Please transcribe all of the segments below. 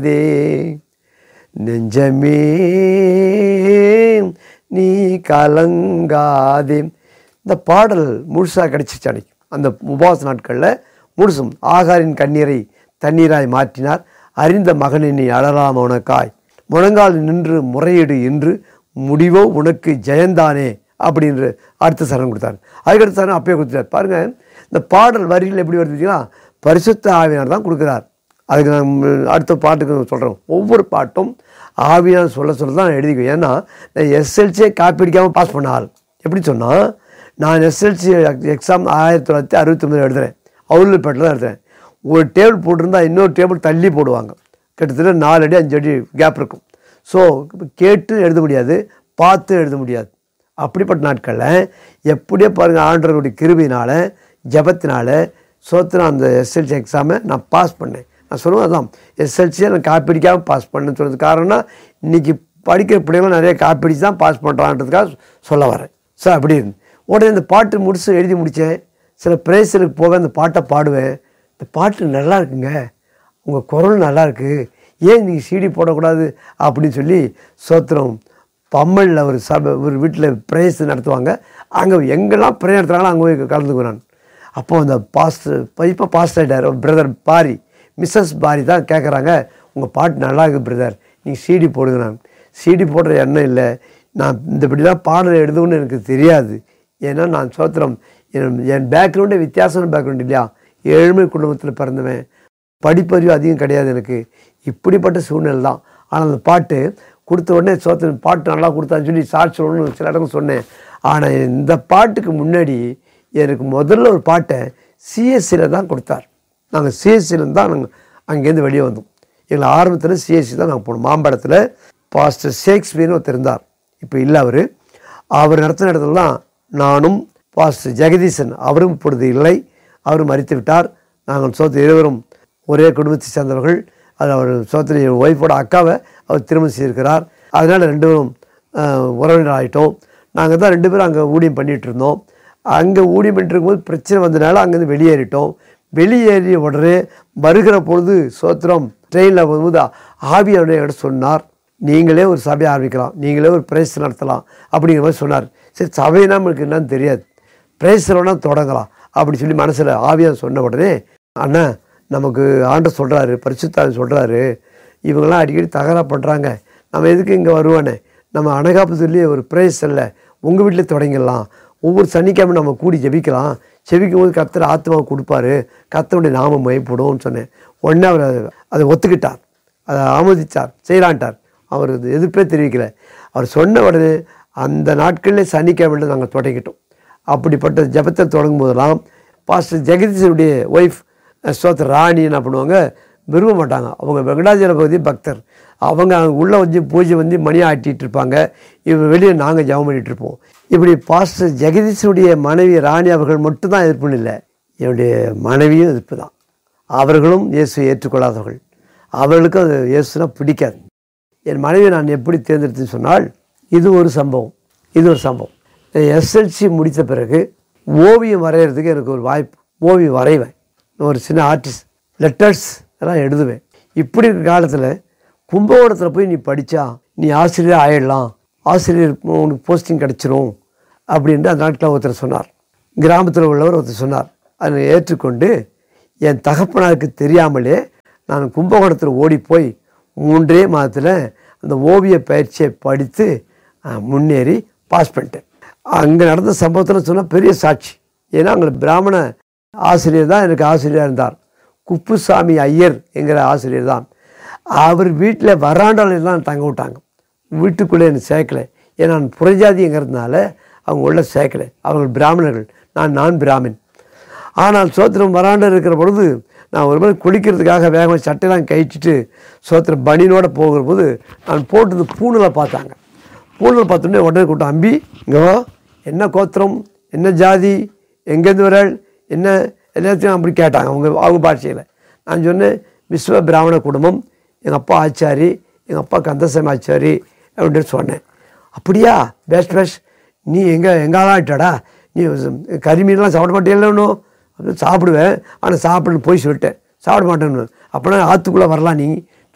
தே நெஞ்சமே நீ கலங்காதே இந்த பாடல் முழுசாக கிடச்சிச்சு அன்னைக்கு அந்த உபவாச நாட்களில் முழுசும் ஆகாரின் கண்ணீரை தண்ணீராய் மாற்றினார் அறிந்த மகனை நீ அழலாம் உனக்காய் முழங்கால் நின்று முறையீடு என்று முடிவோ உனக்கு ஜெயந்தானே அப்படின்ற அடுத்த சரணம் கொடுத்தார் அதுக்கடுத்த சரணம் அப்பயே கொடுத்தார் பாருங்க இந்த பாடல் வரிகள் எப்படி வருதுன்னா பரிசுத்த ஆவியார் தான் கொடுக்குறார் அதுக்கு நான் அடுத்த பாட்டுக்கு சொல்கிறேன் ஒவ்வொரு பாட்டும் ஆவியார் சொல்ல சொல்ல தான் நான் எழுதிக்குவேன் ஏன்னா நான் எஸ்எல்சியை காப்பி அடிக்காமல் பாஸ் பண்ண ஆள் எப்படி சொன்னால் நான் எஸ்எல்சி எக்ஸாம் ஆயிரத்தி தொள்ளாயிரத்தி அறுபத்தி ஒன்பது எழுதுறேன் அவுலப்பேட்டில் தான் எழுதுறேன் ஒரு டேபிள் போட்டிருந்தா இன்னொரு டேபிள் தள்ளி போடுவாங்க கிட்டத்தட்ட நாலு அடி அஞ்சு அடி கேப் இருக்கும் ஸோ கேட்டு எழுத முடியாது பார்த்து எழுத முடியாது அப்படிப்பட்ட நாட்களில் எப்படியோ பாருங்கள் ஆண்டவருடைய கிருபியினால் ஜபத்தினால சோத்திரம் அந்த எஸ்எல்சி எக்ஸாமை நான் பாஸ் பண்ணேன் நான் சொல்லுவேன் அதான் எஸ்எல்சியை நான் காப்பி அடிக்காமல் பாஸ் பண்ணேன்னு சொல்றது காரணம்னா இன்றைக்கி படிக்கிற பிள்ளைங்களும் நிறைய காப்பி அடிச்சு தான் பாஸ் பண்ணுறான்றதுக்காக சொல்ல வரேன் ஸோ அப்படி இருந்து உடனே இந்த பாட்டு முடிச்சு எழுதி முடித்தேன் சில பிரேசலுக்கு போக அந்த பாட்டை பாடுவேன் இந்த பாட்டு நல்லா இருக்குங்க உங்கள் குரல் நல்லா இருக்கு ஏன் நீங்கள் சிடி போடக்கூடாது அப்படின்னு சொல்லி சோத்திரம் பம்மலில் ஒரு சபை ஒரு வீட்டில் ப்ரேயர்ஸ் நடத்துவாங்க அங்கே எங்கெல்லாம் ப்ரேயர் நடத்துகிறாங்களோ அங்கே போய் கலந்துக்குவேன் நான் அப்போ அந்த பாஸ்டர் இப்போ பாஸ்டர் ஆகிட்டார் பிரதர் பாரி மிஸ்ஸஸ் பாரி தான் கேட்குறாங்க உங்கள் பாட்டு நல்லா இருக்குது பிரதர் நீங்கள் சிடி போடுங்க நான் சிடி போடுற எண்ணம் இல்லை நான் இந்த இப்படிலாம் பாடல் எழுதுன்னு எனக்கு தெரியாது ஏன்னா நான் சோத்திரம் என் என் பேக்ரவுண்டே வித்தியாசமான பேக்ரவுண்ட் இல்லையா ஏழ்மை குடும்பத்தில் பிறந்தவன் படிப்பறிவு அதிகம் கிடையாது எனக்கு இப்படிப்பட்ட சூழ்நிலை தான் ஆனால் அந்த பாட்டு கொடுத்த உடனே சோத்திரம் பாட்டு நல்லா கொடுத்தான்னு சொல்லி சாட்சி சொல்லணும்னு சில இடங்கள் சொன்னேன் ஆனால் இந்த பாட்டுக்கு முன்னாடி எனக்கு முதல்ல ஒரு பாட்டை சிஎஸ்சியில் தான் கொடுத்தார் நாங்கள் சிஎஸ்சியில் தான் நாங்கள் அங்கேருந்து வெளியே வந்தோம் எங்களை ஆரம்பத்தில் சிஎஸ்சி தான் நாங்கள் போனோம் மாம்பழத்தில் பாஸ்டர் ஷேக்ஸ்பியர்னு ஒருத்தர் இருந்தார் இப்போ இல்லை அவர் அவர் நடத்தின இடத்துல தான் நானும் பாஸ்டர் ஜெகதீசன் அவரும் இப்பொழுது இல்லை அவரும் மறித்து விட்டார் நாங்கள் சோத்து இருவரும் ஒரே குடும்பத்தை சேர்ந்தவர்கள் அது அவர் சோத்திரி ஒய்ஃபோட அக்காவை அவர் திருமணம் செய்திருக்கிறார் அதனால் ரெண்டு பேரும் ஆஹ், உறவினர் ஆகிட்டோம் நாங்கள் தான் ரெண்டு பேரும் அங்கே ஊழியம் பண்ணிகிட்டு இருந்தோம் அங்கே ஊழியம் பண்ணிட்டு இருக்கும்போது பிரச்சனை வந்தனால அங்கேருந்து வெளியேறிட்டோம் வெளியேறிய உடனே வருகிற பொழுது சோத்திரம் ட்ரெயினில் வரும்போது ஆவியாருடைய இடம் சொன்னார் நீங்களே ஒரு சபையை ஆரம்பிக்கலாம் நீங்களே ஒரு பிரைஸ் நடத்தலாம் அப்படிங்கிற மாதிரி சொன்னார் சரி சபைனா நமக்கு என்னன்னு தெரியாது பிரேசரோனா தொடங்கலாம் அப்படி சொல்லி மனசில் ஆவியாக சொன்ன உடனே அண்ணா நமக்கு ஆண்டர் சொல்கிறாரு பரிசுத்தாவி சொல்கிறாரு இவங்கெல்லாம் அடிக்கடி தகராறு பண்ணுறாங்க நம்ம எதுக்கு இங்கே வருவானே நம்ம அனகாப்பு சொல்லி ஒரு பிரேஸ் இல்லை உங்கள் வீட்டிலே தொடங்கிடலாம் ஒவ்வொரு சனிக்கிழமை நம்ம கூடி ஜெபிக்கலாம் செபிக்கும் போது கத்தர் ஆத்மாவை கொடுப்பாரு கத்தருடைய நாமம் மயப்படும்னு சொன்னேன் உடனே அவர் அதை- அதை ஒத்துக்கிட்டார் அதை ஆமோதிச்சார் செய்யலான்ட்டார் அவர் இது எதிர்ப்பே தெரிவிக்கல அவர் சொன்ன உடனே அந்த நாட்களிலே சனிக்கிழமையில் நாங்கள் தொடங்கிட்டோம் அப்படிப்பட்ட ஜெபத்தை தொடங்கும் போதெல்லாம் பாஸ்டர் ஜெகதீஷனுடைய ஒய்ஃப் ஸ்தோத்திர ராணி என்ன பண்ணுவாங்க விரும்ப மாட்டாங்க அவங்க வெங்கடாஜலபதி பக்தர் அவங்க அங்கே உள்ளே வந்து பூஜை வந்து மணி ஆட்டிகிட்டு இருப்பாங்க இவங்க வெளியே நாங்கள் ஜெபம் பண்ணிட்டு இருப்போம் இப்படி பாஸ்டர் ஜெகதீஷனுடைய மனைவி ராணி அவர்கள் மட்டும்தான் எதிர்ப்புன்னு இல்லை என்னுடைய மனைவியும் எதிர்ப்பு தான் அவர்களும் இயேசுவை ஏற்றுக்கொள்ளாதவர்கள் அவர்களுக்கும் அது இயேசுனா பிடிக்காது என் மனைவி நான் எப்படி தேர்ந்தெடுத்தேன்னு சொன்னால் இது ஒரு சம்பவம் இது ஒரு சம்பவம் எஸ்எல்சி முடித்த பிறகு ஓவியம் வரைகிறதுக்கு எனக்கு ஒரு வாய்ப்பு ஓவியம் வரைவேன் நான் ஒரு சின்ன ஆர்டிஸ்ட் லெட்டர்ஸ் எல்லாம் எழுதுவேன் இப்படி இருக்க காலத்தில் கும்பகோணத்தில் போய் நீ படித்தா நீ ஆசிரியர் ஆயிடலாம் ஆசிரியர் உனக்கு போஸ்டிங் கிடச்சிரும் அப்படின்ட்டு அந்த நாட்டில் ஒருத்தர் சொன்னார் கிராமத்தில் உள்ளவர் ஒருத்தர் சொன்னார் அதை ஏற்றுக்கொண்டு என் தகப்பனாருக்கு தெரியாமலே நான் கும்பகோணத்தில் ஓடி போய் மூன்றே மாதத்தில் அந்த ஓவிய பயிற்சியை படித்து அஹ், முன்னேறி பாஸ் பண்ணிட்டேன் அங்கே நடந்த சம்பவத்தில் சொன்னால் பெரிய சாட்சி ஏன்னா அங்கே பிராமண ஆசிரியர் தான் எனக்கு ஆசிரியராக இருந்தார் குப்புசாமி ஐயர் என்கிற ஆசிரியர் தான் அவர் வீட்டில் வராண்டாவில் தான் தங்க விட்டாங்க வீட்டுக்குள்ளே என்னை சேர்க்கலை ஏன்னா நான் புறஜாதிங்கிறதுனால அவங்க உள்ள சேர்க்கலை அவங்க பிராமணர்கள் நான் நான் பிராமின் ஆனால் சோத்திரம் வராண்ட இருக்கிற பொழுது நான் ஒரு முறை குளிக்கிறதுக்காக வேகமாக சட்டையெல்லாம் கழிச்சிட்டு சோத்திரம் பனியனோட போகிற போது நான் போட்டது பூணில் பார்த்தாங்க பூணில் பார்த்தோன்னே உடனே கூட்டம் அம்பி இங்கே வா என்ன கோத்திரம் என்ன ஜாதி எங்கேருந்து வராள் என்ன எல்லாத்தையும் அப்படி கேட்டாங்க அவங்க அவங்க பாஷையில் நான் சொன்னேன் விஸ்வ பிராமண குடும்பம் எங்கள் அப்பா ஆச்சாரி எங்கள் அப்பா கந்தசாமி ஆச்சாரி அப்படின்னு சொன்னேன் அப்படியா பெஸ்ட் பெஸ்ட் நீ எங்கே எங்காலாம் ஆயிட்டாடா நீ கறிமீன்லாம் சாப்பிட மாட்டேன் ஒன்றும் அப்படின்னு சாப்பிடுவேன் ஆனால் சாப்பிடணும் போய் சொல்லிட்டேன் சாப்பிட மாட்டேன்னு அப்போனா ஆற்றுக்குள்ளே வரலாம் நீ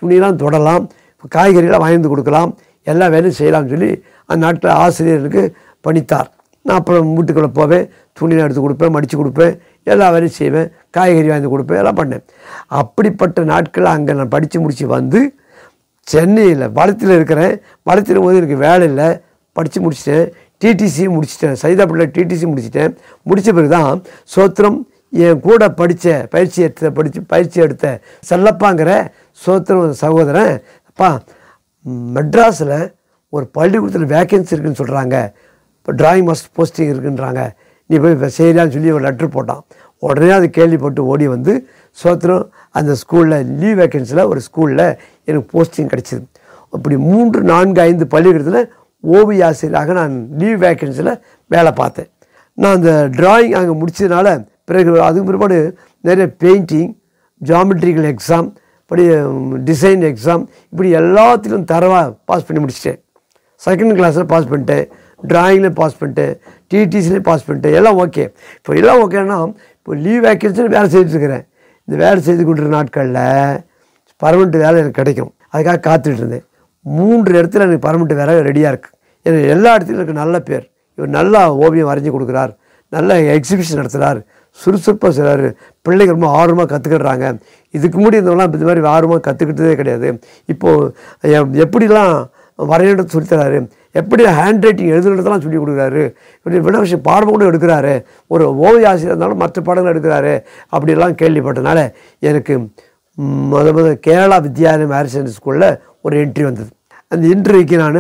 துணியெல்லாம் தொடலாம் காய்கறிலாம் வாங்கி வந்து கொடுக்கலாம் எல்லா வேலையும் செய்யலாம்னு சொல்லி அந்த நாட்டில் ஆசிரியர்களுக்கு பணித்தார் நான் அப்புறம் வீட்டுக்குள்ளே போவேன் துணியெல்லாம் எடுத்து கொடுப்பேன் மடித்து கொடுப்பேன் எல்லா வேலையும் செய்வேன் காய்கறி வாங்கி கொடுப்பேன் எல்லாம் பண்ணேன் அப்படிப்பட்ட நாட்கள் அங்கே நான் படித்து முடித்து வந்து சென்னையில் வளத்தில் இருக்கிறேன் வளத்தில் போது எனக்கு வேலை இல்லை படித்து முடிச்சிட்டேன் டிடிசி முடிச்சிட்டேன் சைதாப்பட்டில் டிடிசி முடிச்சிட்டேன் முடித்த பிறகு தான் சோத்திரம் என் கூட படித்த பயிற்சி எடுத்த படித்து பயிற்சி எடுத்த செல்லப்பாங்கிற சோத்திரம் சகோதரன் அப்பா மெட்ராஸில் ஒரு பள்ளிக்கூடத்தில் வேக்கன்சி இருக்குன்னு சொல்கிறாங்க இப்போ டிராயிங் மாஸ்டர் போஸ்டிங் இருக்குன்றாங்க நீ போய் இப்ப செய்யலான்னு சொல்லி ஒரு லெட்ரு போட்டான் உடனே அது கேள்விப்பட்டு ஓடி வந்து சோத்திரம் அந்த ஸ்கூலில் லீவ் வேக்கன்சியில் ஒரு ஸ்கூலில் எனக்கு போஸ்டிங் கிடச்சிது அப்படி மூன்று நான்கு ஐந்து பள்ளிக்கூடத்தில் ஓவிய ஆசிரியராக நான் லீவ் வேக்கன்சியில் வேலை பார்த்தேன் நான் அந்த டிராயிங் அங்கே முடிச்சதுனால பிறகு அதுக்கு பிற்பாடு நிறைய பெயிண்டிங் ஜாமெட்ரிக்கல் எக்ஸாம் இப்படி டிசைன் எக்ஸாம் இப்படி எல்லாத்திலும் தரவாக பாஸ் பண்ணி முடிச்சிட்டேன் செகண்ட் கிளாஸில் பாஸ் பண்ணிட்டேன் டிராயிங்கில் பாஸ் பண்ணிட்டேன் டிடிசிலையும் பாஸ் பண்ணிட்டேன் எல்லாம் ஓகே இப்போ எல்லாம் ஓகேன்னா இப்போ லீவ் வேக்கன்சியில் வேலை செய்துட்டு இருக்கிறேன் இந்த வேலை செய்து கொண்டிருக்கிற நாட்களில் பர்மனெண்ட் வேலை எனக்கு கிடைக்கும் அதுக்காக காத்துட்டு இருந்தேன் மூன்று இடத்துல எனக்கு பர்மனெண்ட் வேலை ரெடியாக இருக்குது எனக்கு எல்லா இடத்துலையும் எனக்கு நல்ல பேர் இவர் நல்லா ஓவியம் வரைஞ்சி கொடுக்குறார் நல்ல எக்ஸிபிஷன் நடத்துகிறார் சுறுசுறுப்பாக செய்கிறாரு பிள்ளைங்க ரொம்ப ஆர்வமாக கற்றுக்கிடுறாங்க இதுக்கு முன்னாடி இருந்தவங்களாம் இந்த மாதிரி ஆர்வமாக கற்றுக்கிட்டதே கிடையாது இப்போது எ- எப்படிலாம் வரையணும் சொல்லித்தராரு எப்படி ஹேண்ட் ரைட்டிங் எழுதுறதெல்லாம் சொல்லி கொடுக்குறாரு இப்படி விட விஷயம் பாடம் கூட எடுக்கிறாரு ஒரு ஓவிய ஆசிரியர் இருந்தாலும் மற்ற பாடங்கள் எடுக்கிறாரு அப்படிலாம் கேள்விப்பட்டனால எனக்கு ம், முத முத கேரளா வித்யாலயம் ஹையர் செகண்டரி ஸ்கூலில் ஒரு என்ட்ரி வந்தது அந்த இன்டர்வியூக்கு நான்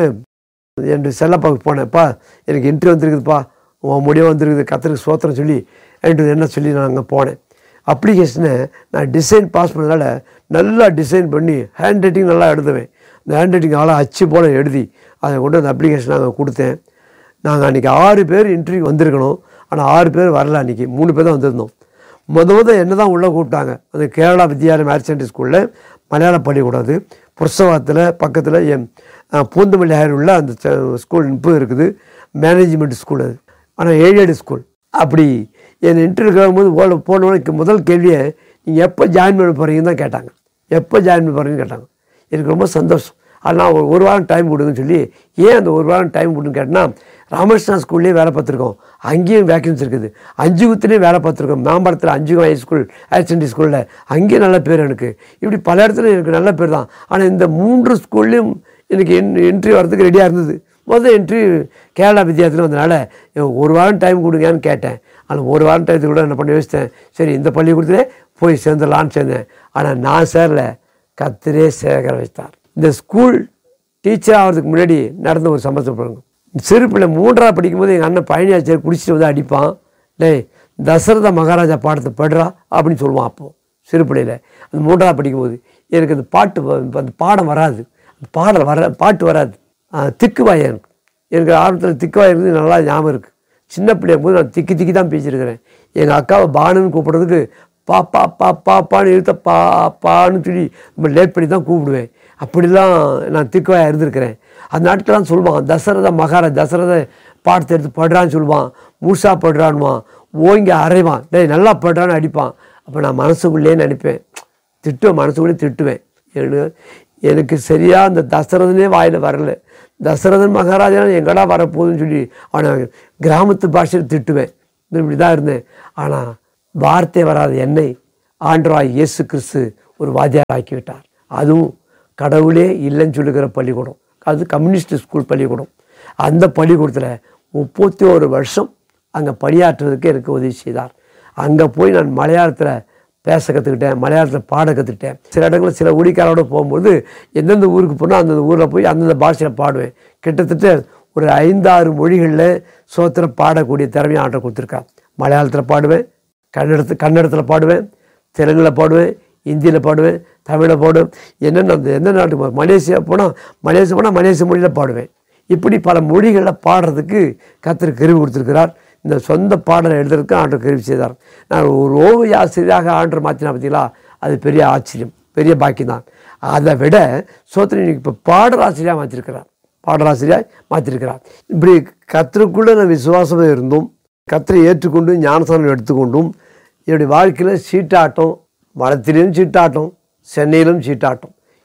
என் செல்லப்பாவுக்கு போனேன்ப்பா எனக்கு என்ட்ரி வந்திருக்குதுப்பா உன் முடிவு வந்திருக்குது கத்தருக்கு சோத்திரம் சொல்லி என்கிட்ட என்ன சொல்லி நான் அங்கே போனேன் அப்ளிகேஷனை நான் டிசைன் பாஸ் பண்ணதால நல்லா டிசைன் பண்ணி ஹேண்ட் ரைட்டிங் நல்லா எழுதுவேன் அந்த ஹேண்ட் ரைட்டிங் ஆளாக அச்சு போல் எழுதி அதை கொண்டு அந்த அப்ளிகேஷன் நாங்கள் கொடுத்தேன் நாங்கள் அன்றைக்கி ஆறு பேர் இன்டர்வியூ வந்திருக்கணும் ஆனால் ஆறு பேர் வரல அன்றைக்கி மூணு பேர் தான் வந்திருந்தோம் முத முத என்ன தான் உள்ளே கூப்பிட்டாங்க அந்த கேரளா வித்யாலயம் ஹையர் செகண்டரி ஸ்கூலில் மலையாள பள்ளிக்கூடம் அது புருஷவாத்தில் பக்கத்தில் என் அஹ், பூந்தமல்லி ஹையர் உள்ள அந்த ச- ஸ்கூல் இப்போ இருக்குது மேனேஜ்மெண்ட் ஸ்கூல் அது ஆனால் ஏழேடு ஸ்கூல் அப்படி என் இன்டர்வியூ கேட்கும்போது போன போனவனுக்கு முதல் கேள்வியை நீங்கள் எப்போ ஜாயின் பண்ண போகிறீங்கன்னு தான் கேட்டாங்க எப்போ ஜாயின் பண்ண போகிறீங்கன்னு கேட்டாங்க எனக்கு ரொம்ப சந்தோஷம் ஆனால் ஒரு ஒரு வாரம் டைம் கொடுங்கன்னு சொல்லி ஏன் அந்த ஒரு வாரம் டைம் கொடுன்னு கேட்டேன்னா ராமகிருஷ்ணா ஸ்கூல்லேயே வேலை பார்த்துருக்கோம் அங்கேயும் வேக்கன்சி இருக்குது அஞ்சுகுத்துலேயும் வேலை பார்த்துருக்கோம் மேம்பாலத்தில் Anjugam high school higher secondary ஸ்கூலில் அங்கேயும் நல்ல பேர் எனக்கு இப்படி பல இடத்துல எனக்கு நல்ல பேர் தான் ஆனால் இந்த மூன்று ஸ்கூல்லையும் எனக்கு என்ட்ரி வரதுக்கு ரெடியாக இருந்தது முதல் என்ட்ரி கேரளா வித்தியாசத்தில் வந்தனால எனக்கு ஒரு வாரம் டைம் கொடுங்கன்னு கேட்டேன் ஆனால் ஒரு வாரம் டைத்துக்கு கூட என்ன பண்ணி வச்சிட்டேன் சரி இந்த பள்ளிக்கூடத்திலே போய் சேர்ந்துடலான்னு சேர்ந்தேன் ஆனால் நான் சேரல கத்திரே சேகர வைத்தார் இந்த ஸ்கூல் டீச்சர் ஆகிறதுக்கு முன்னாடி நடந்த ஒரு சம்பவம் பாருங்க சிறு பிள்ளை மூன்றாவது படிக்கும்போது எங்கள் அண்ணன் பழனியாச்சர் குடிச்சிட்டு வந்து அடிப்பான் டேய் தசரத மகாராஜா பாடத்தை படுறா அப்படின்னு சொல்லுவான் அப்போ சிறு பிள்ளையில் அந்த மூன்றாவது படிக்கும்போது எனக்கு அந்த பாட்டு வ- அந்த பாடம் வராது அந்த பாடல் வர பாட்டு வராது ஆஹ் திக்குவாய் எனக்கு எனக்கு ஆரம்பத்தில் திக்குவாய் இருந்து நல்லா ஞாபகம் இருக்குது சின்ன பிள்ளையும் போது நான் திக்கி திக்கி தான் பேசியிருக்கிறேன் எங்கள் அக்காவை பானுன்னு கூப்பிட்றதுக்கு பா பா பா பாப்பான்னு இழுத்த பா பான்னு சொல்லி ரொம்ப லேட் பண்ணி தான் கூப்பிடுவேன் அப்படிலாம் நான் திக்குவாயாக இருந்திருக்கிறேன் அந்த நாட்கள்லாம் சொல்லுவான் தசரத மகாராஜ் தசரத பாடத்தை எடுத்து படுறான்னு சொல்லுவான் மூசா படுறான்வான் ஓங்கி அரைவான் டேய் நல்லா படுறான்னு அடிப்பான் அப்போ நான் மனசுக்குள்ளேயே நினைப்பேன் திட்டுவேன் மனசுக்குள்ளே திட்டுவேன் எனக்கு எனக்கு சரியாக அந்த தசரதனே வாயில் வரல தசரதன் மகாராஜா எங்கடா வரப்போகுதுன்னு சொல்லி அவனை கிராமத்து பாஷையில் திட்டுவேன் இப்படி தான் இருந்தேன் ஆனால் வார்த்தை வராத என்னை ஆண்டராய் இயேசு கிறிஸ்து ஒரு வாத்தியார் ஆக்கி விட்டார் அதுவும் கடவுளே இல்லைன்னு சொல்லுகிற பள்ளிக்கூடம் அது கம்யூனிஸ்ட் ஸ்கூல் பள்ளிக்கூடம் அந்த பள்ளிக்கூடத்தில் முப்பத்தி ஒரு வருஷம் அங்கே பணியாற்றுறதுக்கு எனக்கு உதவி செய்தார் அங்கே போய் நான் மலையாளத்தில் பேச கற்றுக்கிட்டேன் மலையாளத்தில் பாட கற்றுக்கிட்டேன் சில இடங்களில் சில ஊழிக்காரோட போகும்போது எந்தெந்த ஊருக்கு போனால் அந்தந்த ஊரில் போய் அந்தந்த பாஷையில் பாடுவேன் கிட்டத்தட்ட ஒரு ஐந்தாறு மொழிகளில் சோத்திரம் பாடக்கூடிய திறமையை ஆட்ட கொடுத்துருக்கான் மலையாளத்தில் பாடுவேன் கன்னடத்து கன்னடத்தில் பாடுவேன் தெலுங்கில் பாடுவேன் ஹிந்தியில் பாடுவேன் தமிழில் பாடுவேன் என்னென்ன அந்த எந்த நாட்டுக்கு போ- மலேசியா போனால் மலேசியா போனால் மலேசிய மொழியில் பாடுவேன் இப்படி பல மொழிகளில் பாடுறதுக்கு கத்தர் கருவி கொடுத்துருக்கிறார் இந்த சொந்த பாடலை எழுதுறதுக்கு ஆண்டு கருவி செய்தார் நான் ஒரு ஓவிய ஆசிரியராக ஆண்டு மாற்றினா பார்த்தீங்களா அது பெரிய ஆச்சரியம் பெரிய பாக்கியம் தான் அதை விட சோத்திரி இன்னைக்கு இப்போ பாடலாசிரியாக மாற்றிருக்கிறார் பாடலாசிரியாக மாற்றிருக்கிறார் இப்படி கத்தருக்குள்ளே நான் விசுவாசமாக இருந்தும் கத்தரை ஏற்றுக்கொண்டு ஞானசானம் எடுத்துக்கொண்டும் என்னுடைய வாழ்க்கையில் சீட்டாட்டம் வளத்திலும் சீட்டாட்டம் சென்னையிலும் சீட்டாட்டம்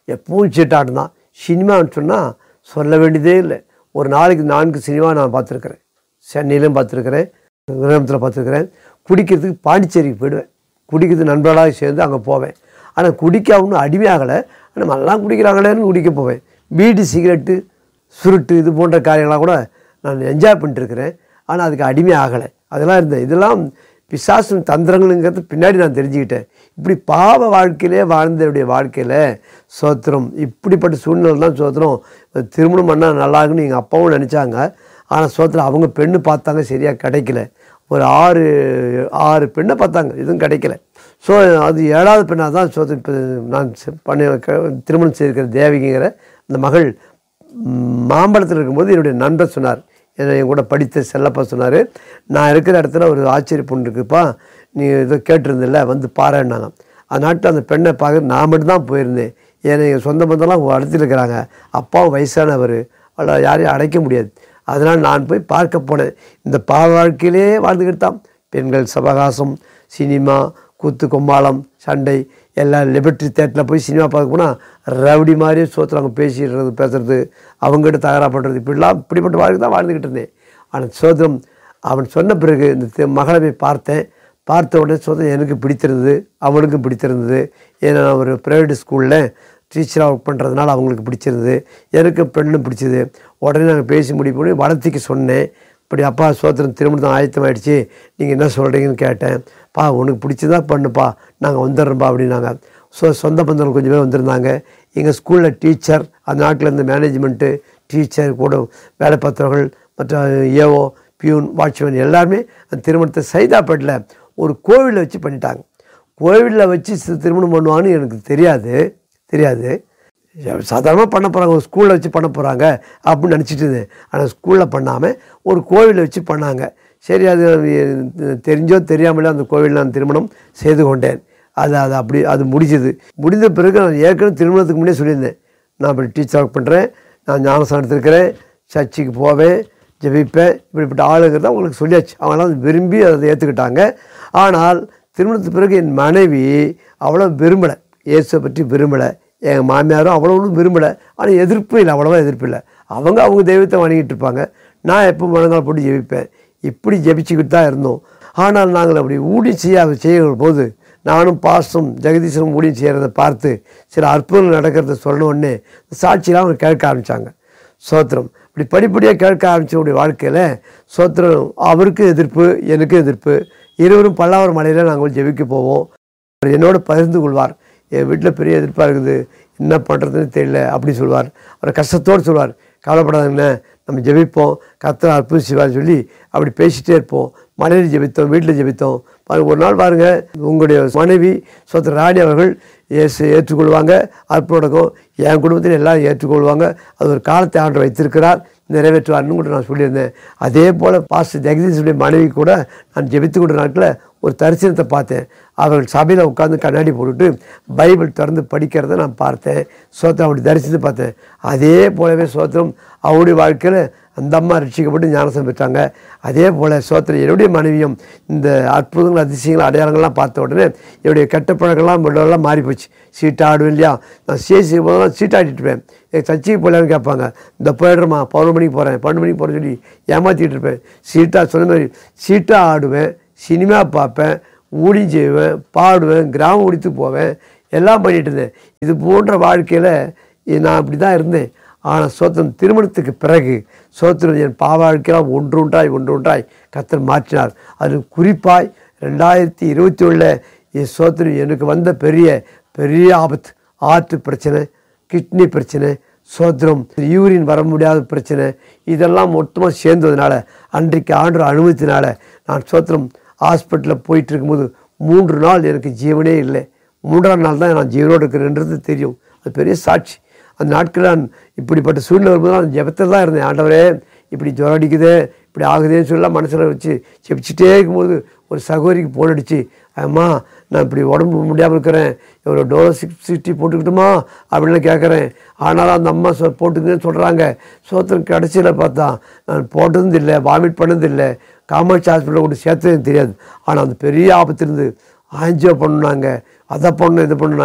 எப்பவும் சீட்டாட்டம் தான் சினிமான்னு சொன்னால் சொல்ல வேண்டியதே இல்லை ஒரு நாளைக்கு நான்கு சினிமா நான் பார்த்துருக்குறேன் சென்னையிலும் பார்த்துருக்குறேன் கிராமத்தில் பார்த்துருக்குறேன் குடிக்கிறதுக்கு பாண்டிச்சேரிக்கு போயிடுவேன் குடிக்கிறது நண்பர்களாக சேர்ந்து அங்கே போவேன் ஆனால் குடிக்க ஒன்றும் அடிமையாகலை ஆனால் எல்லாம் குடிக்கிறாங்களேன்னு குடிக்க போவேன் பீடி சிகரெட்டு சுருட்டு இது போன்ற காரியங்களாக கூட நான் என்ஜாய் பண்ணிட்டுருக்கிறேன் ஆனால் அதுக்கு அடிமை ஆகலை அதெல்லாம் இருந்தேன் இதெல்லாம் பிசாசு தந்திரங்களுங்கிறது பின்னாடி நான் தெரிஞ்சுக்கிட்டேன் இப்படி பாவ வாழ்க்கையிலே வாழ்ந்தவருடைய வாழ்க்கையில் சோத்திரம் இப்படிப்பட்ட சூழ்நிலை தான் சோத்திரம் திருமணம் பண்ணால் நல்லா இருக்குன்னு எங்கள் அப்பாவும் நினச்சாங்க ஆனால் சோத்திரம் அவங்க பெண்ணு பார்த்தாங்க சரியாக கிடைக்கல ஒரு ஆறு ஆறு பெண்ணை பார்த்தாங்க எதுவும் கிடைக்கல ஸோ அது ஏழாவது பெண்ணாக தான் சோத்திரம் இப்போ நான் செ- பண்ணி க- திருமணம் செய்திருக்கிற தேவிகிங்கிற அந்த மகள் ம், மாம்பழத்தில் இருக்கும்போது என்னுடைய நண்பர் சொன்னார் என்னை என் கூட படித்த செல்லப்பா சொன்னார் நான் இருக்கிற இடத்துல ஒரு ஆச்சரிய பொண்ணு இருக்குப்பா நீ இதை கேட்டிருந்தில்ல வந்து பாருன்னாங்க அந்த நாட்டில் அந்த பெண்ணை பார்க்க நான் மட்டும்தான் போயிருந்தேன் ஏன்னா எங்கள் சொந்த பந்தம்லாம் அடுத்து இருக்கிறாங்க அப்பாவும் வயசானவர் அவளை யாரையும் அடைக்க முடியாது அதனால் நான் போய் பார்க்க போனேன் இந்த பாவ வாழ்க்கையிலே வாழ்ந்துக்கிட்டு தான் பெண்கள் சவகாசம் சினிமா கூத்து கொம்பாளம் சண்டை எல்லாம் லிபர்ட்டி தேட்டரில் போய் சினிமா பார்க்க போனால் ரவுடி மாதிரியே சோத்துறாங்க பேசிடுறது பேசுறது அவங்ககிட்ட தகராறு பண்ணுறது இப்படிலாம் இப்படிப்பட்ட வாழ்க்கை தான் வாழ்ந்துக்கிட்டு இருந்தேன் ஆனால் சோதரம் அவன் சொன்ன பிறகு இந்த தி- மகளை போய் பார்த்தேன் பார்த்த உடனே சோதரம் எனக்கு பிடித்திருந்தது அவனுக்கும் பிடித்திருந்தது ஏன்னா நான் ஒரு ப்ரைவேட் ஸ்கூலில் டீச்சராக ஒர்க் பண்ணுறதுனால அவங்களுக்கு பிடிச்சிருந்தது எனக்கு பெண்ணும் பிடிச்சது உடனே நாங்கள் பேசி முடிவு பண்ணி வளர்த்திக்கு சொன்னேன் இப்படி அப்பா சோத்திரம் திருமணம் ஆயத்தமாயிடுச்சு நீங்கள் என்ன சொல்கிறீங்கன்னு கேட்டேன் பா உனக்கு பிடிச்சதா பண்ணுப்பா நாங்கள் வந்துடுறோம்ப்பா அப்படின்னாங்க ஸோ சொந்த பந்தங்கள் கொஞ்சம் பேர் வந்திருந்தாங்க எங்கள் ஸ்கூலில் டீச்சர் அந்த நாட்டில் இருந்த மேனேஜ்மெண்ட்டு டீச்சர் கூட வேலை பார்த்தவர்கள் மற்ற ஏஓ பியூன் வாட்ச்மேன் எல்லாருமே அந்த திருமணத்தை சைதாப்பேட்டில் ஒரு கோவிலில் வச்சு பண்ணிட்டாங்க கோவிலில் வச்சு சி- திருமணம் பண்ணுவான்னு எனக்கு தெரியாது தெரியாது சாதாரணமாக பண்ண போகிறாங்க ஒரு ஸ்கூலில் வச்சு பண்ண போகிறாங்க அப்படின்னு நினச்சிட்டு இருந்தேன் ஆனால் ஸ்கூலில் பண்ணாமல் ஒரு கோவிலில் வச்சு பண்ணாங்க சரி அது அஹ், தெரிஞ்சோ தெரியாமலோ அந்த கோவிலில் நான் திருமணம் செய்து கொண்டேன் அது அது அப்படி அது முடிஞ்சது முடிந்த பிறகு நான் ஏற்கனவே திருமணத்துக்கு முன்னே சொல்லியிருந்தேன் நான் இப்படி டீச்சர் ஒர்க் பண்ணுறேன் நான் ஞானஸ்தானம் எடுத்திருக்கிறேன் சர்ச்சுக்கு போவேன் ஜெபிப்பேன் இப்படிப்பட்ட ஆளுங்கிறத அவங்களுக்கு சொல்லியாச்சு அவங்களாம் விரும்பி அதை ஏற்றுக்கிட்டாங்க ஆனால் திருமணத்துக்கு பிறகு என் மனைவி அவ்வளோ விரும்பலை இயேசுவை பற்றி விரும்பலை எங்கள் மாமியாரும் அவ்வளோ ஒன்றும் விரும்பலை ஆனால் எதிர்ப்பு இல்லை அவ்வளோவா எதிர்ப்பு இல்லை அவங்க அவங்க தெய்வத்தை வணங்கிட்டு இருப்பாங்க நான் எப்போ முழங்கால் போட்டு ஜெபிப்பேன் இப்படி ஜெபிச்சுக்கிட்டு தான் இருந்தோம் ஆனால் நாங்கள் அப்படி ஊடி செய்ய செய்கிற போது நானும் பாஸ்டும் ஜெகதீசனும் ஊழியம் செய்கிறத பார்த்து சில அற்புதங்கள் நடக்கிறத சொன்ன உடனே சாட்சியெலாம் அவங்க கேட்க ஆரம்பித்தாங்க சோத்திரம் இப்படி படிப்படியாக கேட்க ஆரம்பித்தவுடைய வாழ்க்கையில் சோத்திரம் அவருக்கும் எதிர்ப்பு எனக்கும் எதிர்ப்பு இருவரும் பல்லாவரம் மலையில் நாங்கள் ஜெபிக்க போவோம் அவர் என்னோட பகிர்ந்து கொள்வார் என் வீட்டில் பெரிய எதிர்ப்பாக இருக்குது என்ன பண்ணுறதுன்னு தெரியல அப்படி சொல்வார் அவர் கஷ்டத்தோடு சொல்வார் கவலைப்படாதீங்கண்ணே நம்ம ஜெபிப்போம் கத்தர் அற்புதம் செய்வார்னு சொல்லி அப்படி பேசிட்டே இருப்போம் மனையில் ஜெபித்தோம் வீட்டில் ஜெபித்தோம் பாருங்க ஒரு நாள் பாருங்கள் உங்களுடைய மனைவி சொத்த ராணி அவர்கள் ஏசு ஏற்றுக்கொள்வாங்க அற்புதம் நடக்கும் என் குடும்பத்தில் எல்லாரும் ஏற்றுக்கொள்வாங்க அது ஒரு காலத்தை ஆண்டு வைத்திருக்கிறார் நிறைவேற்றுவார்னு கூட நான் சொல்லியிருந்தேன் அதே போல் பாஸ்டர் ஜெகதீஷுடைய மனைவி கூட நான் ஜெபித்து கொண்ட நாட்டில் ஒரு தரிசனத்தை பார்த்தேன் அவர்கள் சபையில் உட்காந்து கண்ணாடி போட்டுட்டு பைபிள் திறந்து படிக்கிறத நான் பார்த்தேன் சோத்திரம் அப்படி தரிசனத்தை பார்த்தேன் அதே போலவே சோத்திரம் அவருடைய வாழ்க்கையில் அந்த அம்மா ரட்சிக்கப்பட்டு ஞானசம் பெற்றாங்க அதே போல் சோத்திரம் என்னுடைய மனைவியும் இந்த அற்புதங்கள் அதிசயங்கள் அடையாளங்கள்லாம் பார்த்த உடனே என்னுடைய கெட்ட பழக்கம்லாம் எல்லாம் மாறி போச்சு சீட்டை ஆடுவேன் இல்லையா நான் சேசி போதெல்லாம் சீட்டாடிட்டு இருப்பேன் என் சர்ச்சைக்கு போகலான்னு கேட்பாங்க இந்த போயிடுறேம்மா பதினொரு மணிக்கு போகிறேன் பன்னெண்டு மணிக்கு போகிறேன்னு சொல்லி ஏமாற்றிட்டு இருப்பேன் சீட்டாக சொன்ன மாதிரி சீட்டாக ஆடுவேன் சினிமா பார்ப்பேன் ஊடி செய்வேன் பாடுவேன் கிராமம் முடித்து போவேன் எல்லாம் பண்ணிட்டு இருந்தேன் இது போன்ற வாழ்க்கையில் நான் அப்படி தான் இருந்தேன் ஆனால் சோத்திரம் திருமணத்துக்கு பிறகு சோத்திரம் என் பாவாழ்க்கையெல்லாம் ஒன்றுண்டாய் ஒன்றுண்டாய் கத்தர் மாற்றினார் அது குறிப்பாய் ரெண்டாயிரத்தி இருபத்தி ஒன்றில் என் சோத்திரம் எனக்கு வந்த பெரிய பெரிய ஆபத்து ஆற்று பிரச்சனை கிட்னி பிரச்சனை சோத்திரம் யூரின் வர முடியாத பிரச்சனை இதெல்லாம் மொத்தமாக சேர்ந்ததுனால அன்றைக்கு ஆண்டு அனுமதித்தினால நான் சோத்திரம் ஹாஸ்பிட்டலில் போயிட்டு இருக்கும்போது மூன்று நாள் எனக்கு ஜீவனே இல்லை மூன்றாம் நாள் தான் நான் ஜீவனோடு இருக்கிறேன்றது தெரியும் அது பெரிய சாட்சி அந்த நாட்களில் நான் இப்படிப்பட்ட சூழ்நிலை வரும்போது நான் ஜெபத்தில் தான் இருந்தேன் ஆண்டவரே இப்படி ஜுரம் அடிக்குதே இப்படி ஆகுதேன்னு சொல்லலாம் மனசில் வச்சு செபிச்சிட்டே இருக்கும்போது ஒரு சகோதரிக்கு போன் அடிச்சு அம்மா நான் இப்படி உடம்பு முடியாமல் இருக்கிறேன் இவ்வளோ டோலோ சிக்ஸ் சிக்ஸ்டி போட்டுக்கிட்டுமா அப்படின்னு கேட்குறேன் ஆனாலும் அந்த அம்மா சொ போட்டுக்குன்னு சொல்கிறாங்க சோத்திரம் கடைசியில் பார்த்தா நான் போட்டதும் இல்லை வாமிட் பண்ணதும் இல்லை காமாட்சி ஹாஸ்பிட்டலில் கொண்டு சேர்த்ததும் தெரியாது ஆனால் அந்த பெரிய ஆபத்திலிருந்து ஆஞ்சியோ பண்ணுனாங்க அதை பண்ணணும் இதை பண்ணுனாங்க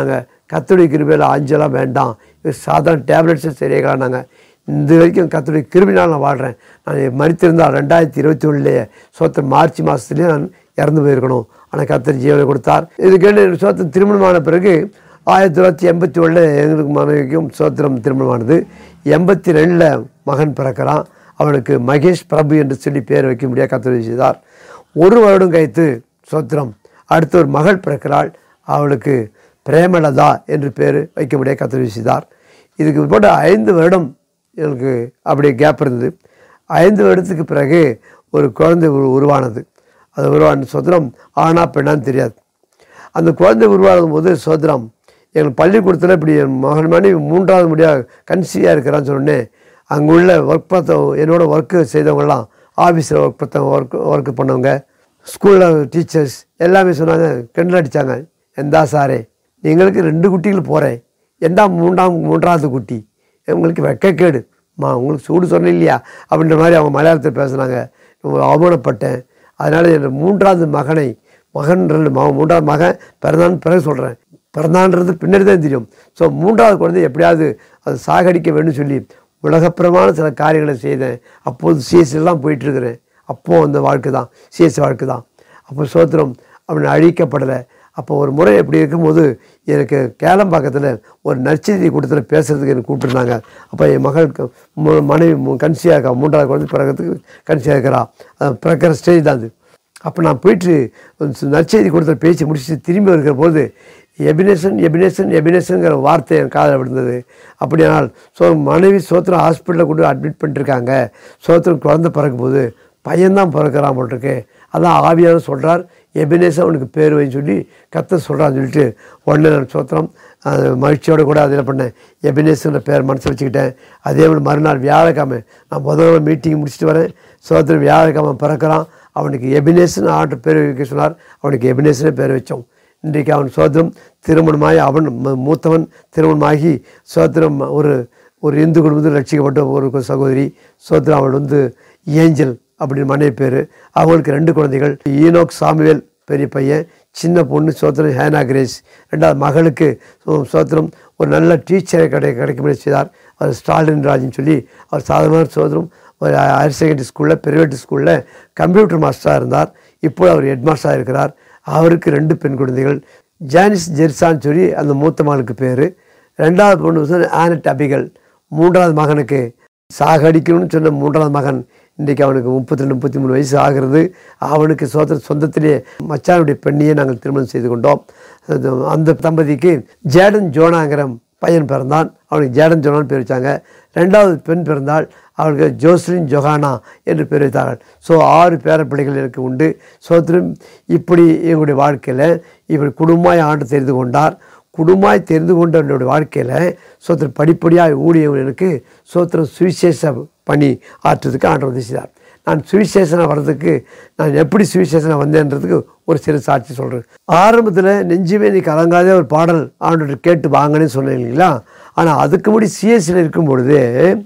கத்துடைய கிருபையில் ஆஞ்சலாம் வேண்டாம் இது சாதாரண டேப்லெட்ஸை சரியாகலான்னாங்க இந்த வரைக்கும் கத்துடைய கிருபினால் நான் வாழ்கிறேன் நான் மறித்திருந்தால் ரெண்டாயிரத்தி இருபத்தி ஒன்றுலேயே சோத்திரம் மார்ச் மாதத்துலேயே நான் இறந்து போயிருக்கணும் ஆனால் கத்தர் ஜீவனை கொடுத்தார் இதுக்கு சோத்திரம் திருமணமான பிறகு ஆயிரத்தி தொள்ளாயிரத்தி எண்பத்தி ஒன்றில் எங்களுக்கு மனைவிக்கும் சோத்திரம் திருமணமானது எண்பத்தி ரெண்டில் மகன் பிறக்கிறான் அவனுக்கு மகேஷ் பிரபு என்று சொல்லி பேர் வைக்க முடியாது கத்தர் செய்தார் ஒரு வருடம் கழித்து சோத்திரம் அடுத்து ஒரு மகள் பிறக்கிறாள் அவளுக்கு பிரேமலதா என்று பேர் வைக்க முடியாது கத்தர் செய்தார் இதுக்கு போட்டு ஐந்து வருடம் எனக்கு அப்படியே கேப் இருந்தது ஐந்து வருடத்துக்கு பிறகு ஒரு குழந்தை உரு- உருவானது அது உருவான சோத்திரம் ஆனா பெண்ணான்னு தெரியாது அந்த குழந்தை உருவாகும் போது சோதரம் எங்கள் பள்ளிக்கூடத்தில் இப்படி என் மகன் மனைவி மூன்றாவது முடியாக கன்சீவாக இருக்கிறான்னு சொன்னேன் அங்கே உள்ள ஒர்க் பார்த்த என்னோட ஒர்க்கு செய்தவங்கலாம் ஆஃபீஸில் ஒர்க் பார்த்தவங்க ஒர்க் ஒர்க்கு பண்ணவங்க ஸ்கூலில் டீச்சர்ஸ் எல்லாமே சொன்னாங்க கிண்டல் அடித்தாங்க எந்தா சாரே எங்களுக்கு ரெண்டு குட்டிகள் போகிறேன் எந்தா மூன்றாம் மூன்றாவது குட்டி உங்களுக்கு வெக்கக்கேடு மா உங்களுக்கு சூடு சொன்ன இல்லையா அப்படின்ற மாதிரி அவங்க மலையாளத்தில் பேசுனாங்க ரொம்ப அவமானப்பட்டேன் அதனால் என் மூன்றாவது மகனை மகன்றது மக மூன்றாவது மகன் பிறந்தான்னு பிறகு சொல்கிறேன் பிறந்தான்றது பின்னாடி தான் தெரியும் ஸோ மூன்றாவது குழந்தை எப்படியாவது அதை சாகடிக்க வேண்டும் சொல்லி உலகப்பிரமான சில காரியங்களை செய்தேன் அப்போது சிஎஸ் எல்லாம் போயிட்டு இருக்கிறேன் அப்போது அந்த வாழ்க்கை தான் சிஎஸ் வாழ்க்கை தான் அப்போ சோத்திரம் அவனை அழிக்கப்படலை அப்போ ஒரு முறை எப்படி இருக்கும்போது எனக்கு கேளம்பாக்கத்தில் ஒரு நற்செய்தி கூட்டத்தில் பேசுகிறதுக்கு எனக்கு கூப்பிட்டுருந்தாங்க அப்போ என் மகளுக்கு மு- மனைவி மு- கன்சியாக இருக்கா மூன்றாவது குழந்தை பிறக்கிறதுக்கு கன்சியாக இருக்கிறா அது பிறக்கிற ஸ்டேஜ் தான் அது அப்போ நான் போயிட்டு ஒரு நற்செய்தி கூட்டத்தில் பேசி முடிச்சுட்டு திரும்பி வருகிற போது எபினேஷன் எபினேஷன் எபினேஷனுங்கிற வார்த்தை என் காதில் விழுந்தது அப்படியானால் ஸோ மனைவி சோத்திரம் ஹாஸ்பிட்டலில் கொண்டு அட்மிட் பண்ணிருக்காங்க சோத்திரம் குழந்தை பிறக்கும் போது பையன்தான் பிறக்கிறான் போட்டிருக்கு அதான் ஆவியான சொல்கிறார் எபினேசன் அவனுக்கு பேர் வைன்னு சொல்லி கத்த சொல்கிறான்னு சொல்லிட்டு உடனே நான் சோத்திரம் அது மகிழ்ச்சியோட கூட அதில் பண்ணேன் எபினேசன்ற பேர் மனசு வச்சுக்கிட்டேன் அதே மாதிரி மறுநாள் வியாழக்கிழமை நான் முதல்ல மீட்டிங் முடிச்சுட்டு வரேன் சோத்திரம் வியாழக்கிழமை பிறக்கிறான் அவனுக்கு எபினேசன் ஆண்டு பேர் வைக்க சொன்னார் அவனுக்கு எபினேசனே பேர் வச்சோம் இன்றைக்கு அவன் சோத்திரம் திருமணமாகி அவன் ம- மூத்தவன் திருமணமாகி சோத்திரம் ஒரு ஒரு இந்து குடும்பத்தில் ரட்சிக்கப்பட்ட ஒரு சகோதரி சோத்திரம் அவள் வந்து ஏஞ்சல் அப்படின்னு மனைவி பேர் அவங்களுக்கு ரெண்டு குழந்தைகள் ஈனோக் சாமுவேல் பெரிய பையன் சின்ன பொண்ணு சோத்திரம் ஹேனா கிரேஸ் ரெண்டாவது மகளுக்கு சோ- சோத்திரம் ஒரு நல்ல டீச்சரை கிடை கிடைக்கும்படி செய்தார் அவர் ஸ்டாலின் ராஜ்னு சொல்லி அவர் சாதாரண சோதரம் ஒரு ஹையர் செகண்டரி ஸ்கூலில் பிரைவேட் ஸ்கூலில் கம்ப்யூட்டர் மாஸ்டராக இருந்தார் இப்போ அவர் ஹெட் மாஸ்டராக இருக்கிறார் அவருக்கு ரெண்டு பெண் குழந்தைகள் ஜானிஸ் ஜெர்சான்னு சொல்லி அந்த மூத்த மகளுக்கு பேர் ரெண்டாவது பொண்ணு வந்து ஆனட் அபிகள் மூன்றாவது மகனுக்கு சாகடிக்கணும்னு சொன்ன மூன்றாவது மகன் இன்றைக்கு அவனுக்கு முப்பத்தி ரெண்டு முப்பத்தி மூணு வயசு ஆகிறது அவனுக்கு சொந்த சொந்தத்திலே மச்சானுடைய பெண்ணையே நாங்கள் திருமணம் செய்து கொண்டோம் அது அந்த தம்பதிக்கு ஜேடன் ஜோனாங்கிற பையன் பிறந்தான் அவனுக்கு ஜேடன் ஜோனான்னு பேர் வச்சாங்க ரெண்டாவது பெண் பிறந்தாள் அவளுக்கு ஜோஸ்லின் ஜொஹானா என்று பேர் வைத்தார்கள் ஸோ ஆறு பேரப்பிள்ளைகள் எனக்கு உண்டு சோத்திரம் இப்படி எங்களுடைய வாழ்க்கையில் இப்படி குடும்பமாய் ஆண்டு தெரிந்து கொண்டார் குடும்பமாய் தெரிந்து கொண்ட என்னுடைய வாழ்க்கையில் சோத்திரம் படிப்படியாக ஊழியம் எனக்கு சோத்திரம் சுவிசேஷ பணி ஆற்றுறதுக்கு ஆண்டு உதவி செய்தார் நான் சுவிசேஷனை வர்றதுக்கு நான் எப்படி சுவிசேஷனை வந்தேன்றதுக்கு ஒரு சிறு சாட்சி சொல்கிறேன் ஆரம்பத்தில் நெஞ்சுமே நீ கலங்காதே ஒரு பாடல் ஆண்டு கேட்டு வாங்கன்னு சொன்னேன் இல்லைங்களா ஆனால் அதுக்கு முடி சிஎஸ்சியில் இருக்கும் பொழுது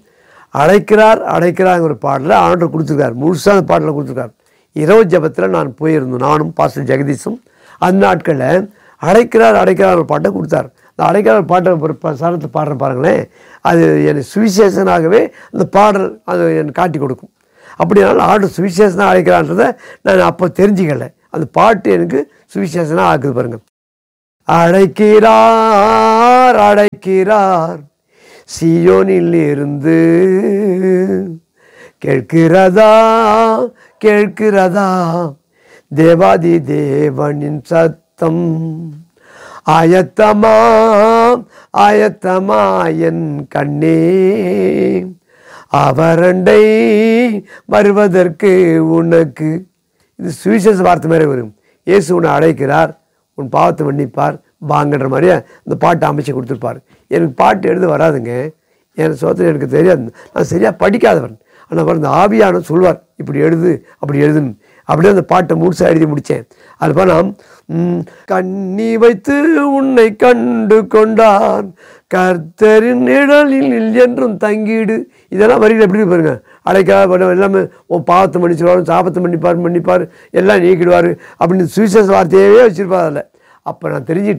அழைக்கிறார் அழைக்கிறாங்கிற பாடலை ஆண்டவர் கொடுத்துருக்கார் முழுசாக அந்த பாடலை கொடுத்துருக்கார் இரவு ஜபத்தில் நான் போயிருந்தோம் நானும் பாஸ்டர் ஜெகதீஷும் அந்த நாட்களில் அழைக்கிறார் அழைக்கிறார் ஒரு பாட்டை கொடுத்தார் அந்த அழைக்கிறார் பாட்டை ஒரு ப- சரணத்தை பாடுறேன் பாருங்களேன் அது எனக்கு சுவிசேஷனாகவே அந்த பாடல் அது எனக்கு காட்டி கொடுக்கும் அப்படினாலும் ஆண்டு சுவிசேஷனாக அழைக்கிறான்றதை நான் அப்போ தெரிஞ்சுக்கல அந்த பாட்டு எனக்கு சுவிசேஷனாக ஆக்குது பாருங்க அழைக்கிறார் அழைக்கிறார் சியோனில் இருந்து கேட்கிறதா கேட்கிறதா தேவாதி தேவனின் சத்தம் ஆயத்தமா ஆயத்தமா என் கண்ணே அவரண்டை வருவதற்கு உனக்கு இது சுவிசேஷ வார்த்தை மாதிரி வரும் இயேசு உன்னை அழைக்கிறார் உன் பாவத்தை மன்னிப்பார் வாங்கன்ற மாதிரியே அந்த பாட்டை அமைச்சு கொடுத்துருப்பார் எனக்கு பாட்டு எழுத வராதுங்க என் சோதனை எனக்கு தெரியாது நான் சரியாக படிக்காதவன் ஆனால் அவர் இந்த ஆவியான சொல்வார் இப்படி எழுது அப்படி எழுதுன்னு அப்படியே அந்த பாட்டை முழுசாக எழுதி முடித்தேன் அது போனால் கண்ணி வைத்து உன்னை கண்டு கொண்டான் கர்த்தரின் நிழலில் என்றும் தங்கிடு இதெல்லாம் வரிகள் எப்படி இருக்கு பாருங்க அழைக்காத எல்லாமே உன் பாவத்தை மன்னிச்சிருவார் சாபத்தை மன்னிப்பார் மன்னிப்பார் எல்லாம் நீக்கிடுவார் அப்படின்னு சுவிசேஷ வார்த்தையவே வச்சிருப்பார் அதில் அப்போ நான் தெரிஞ்சிட்டேன்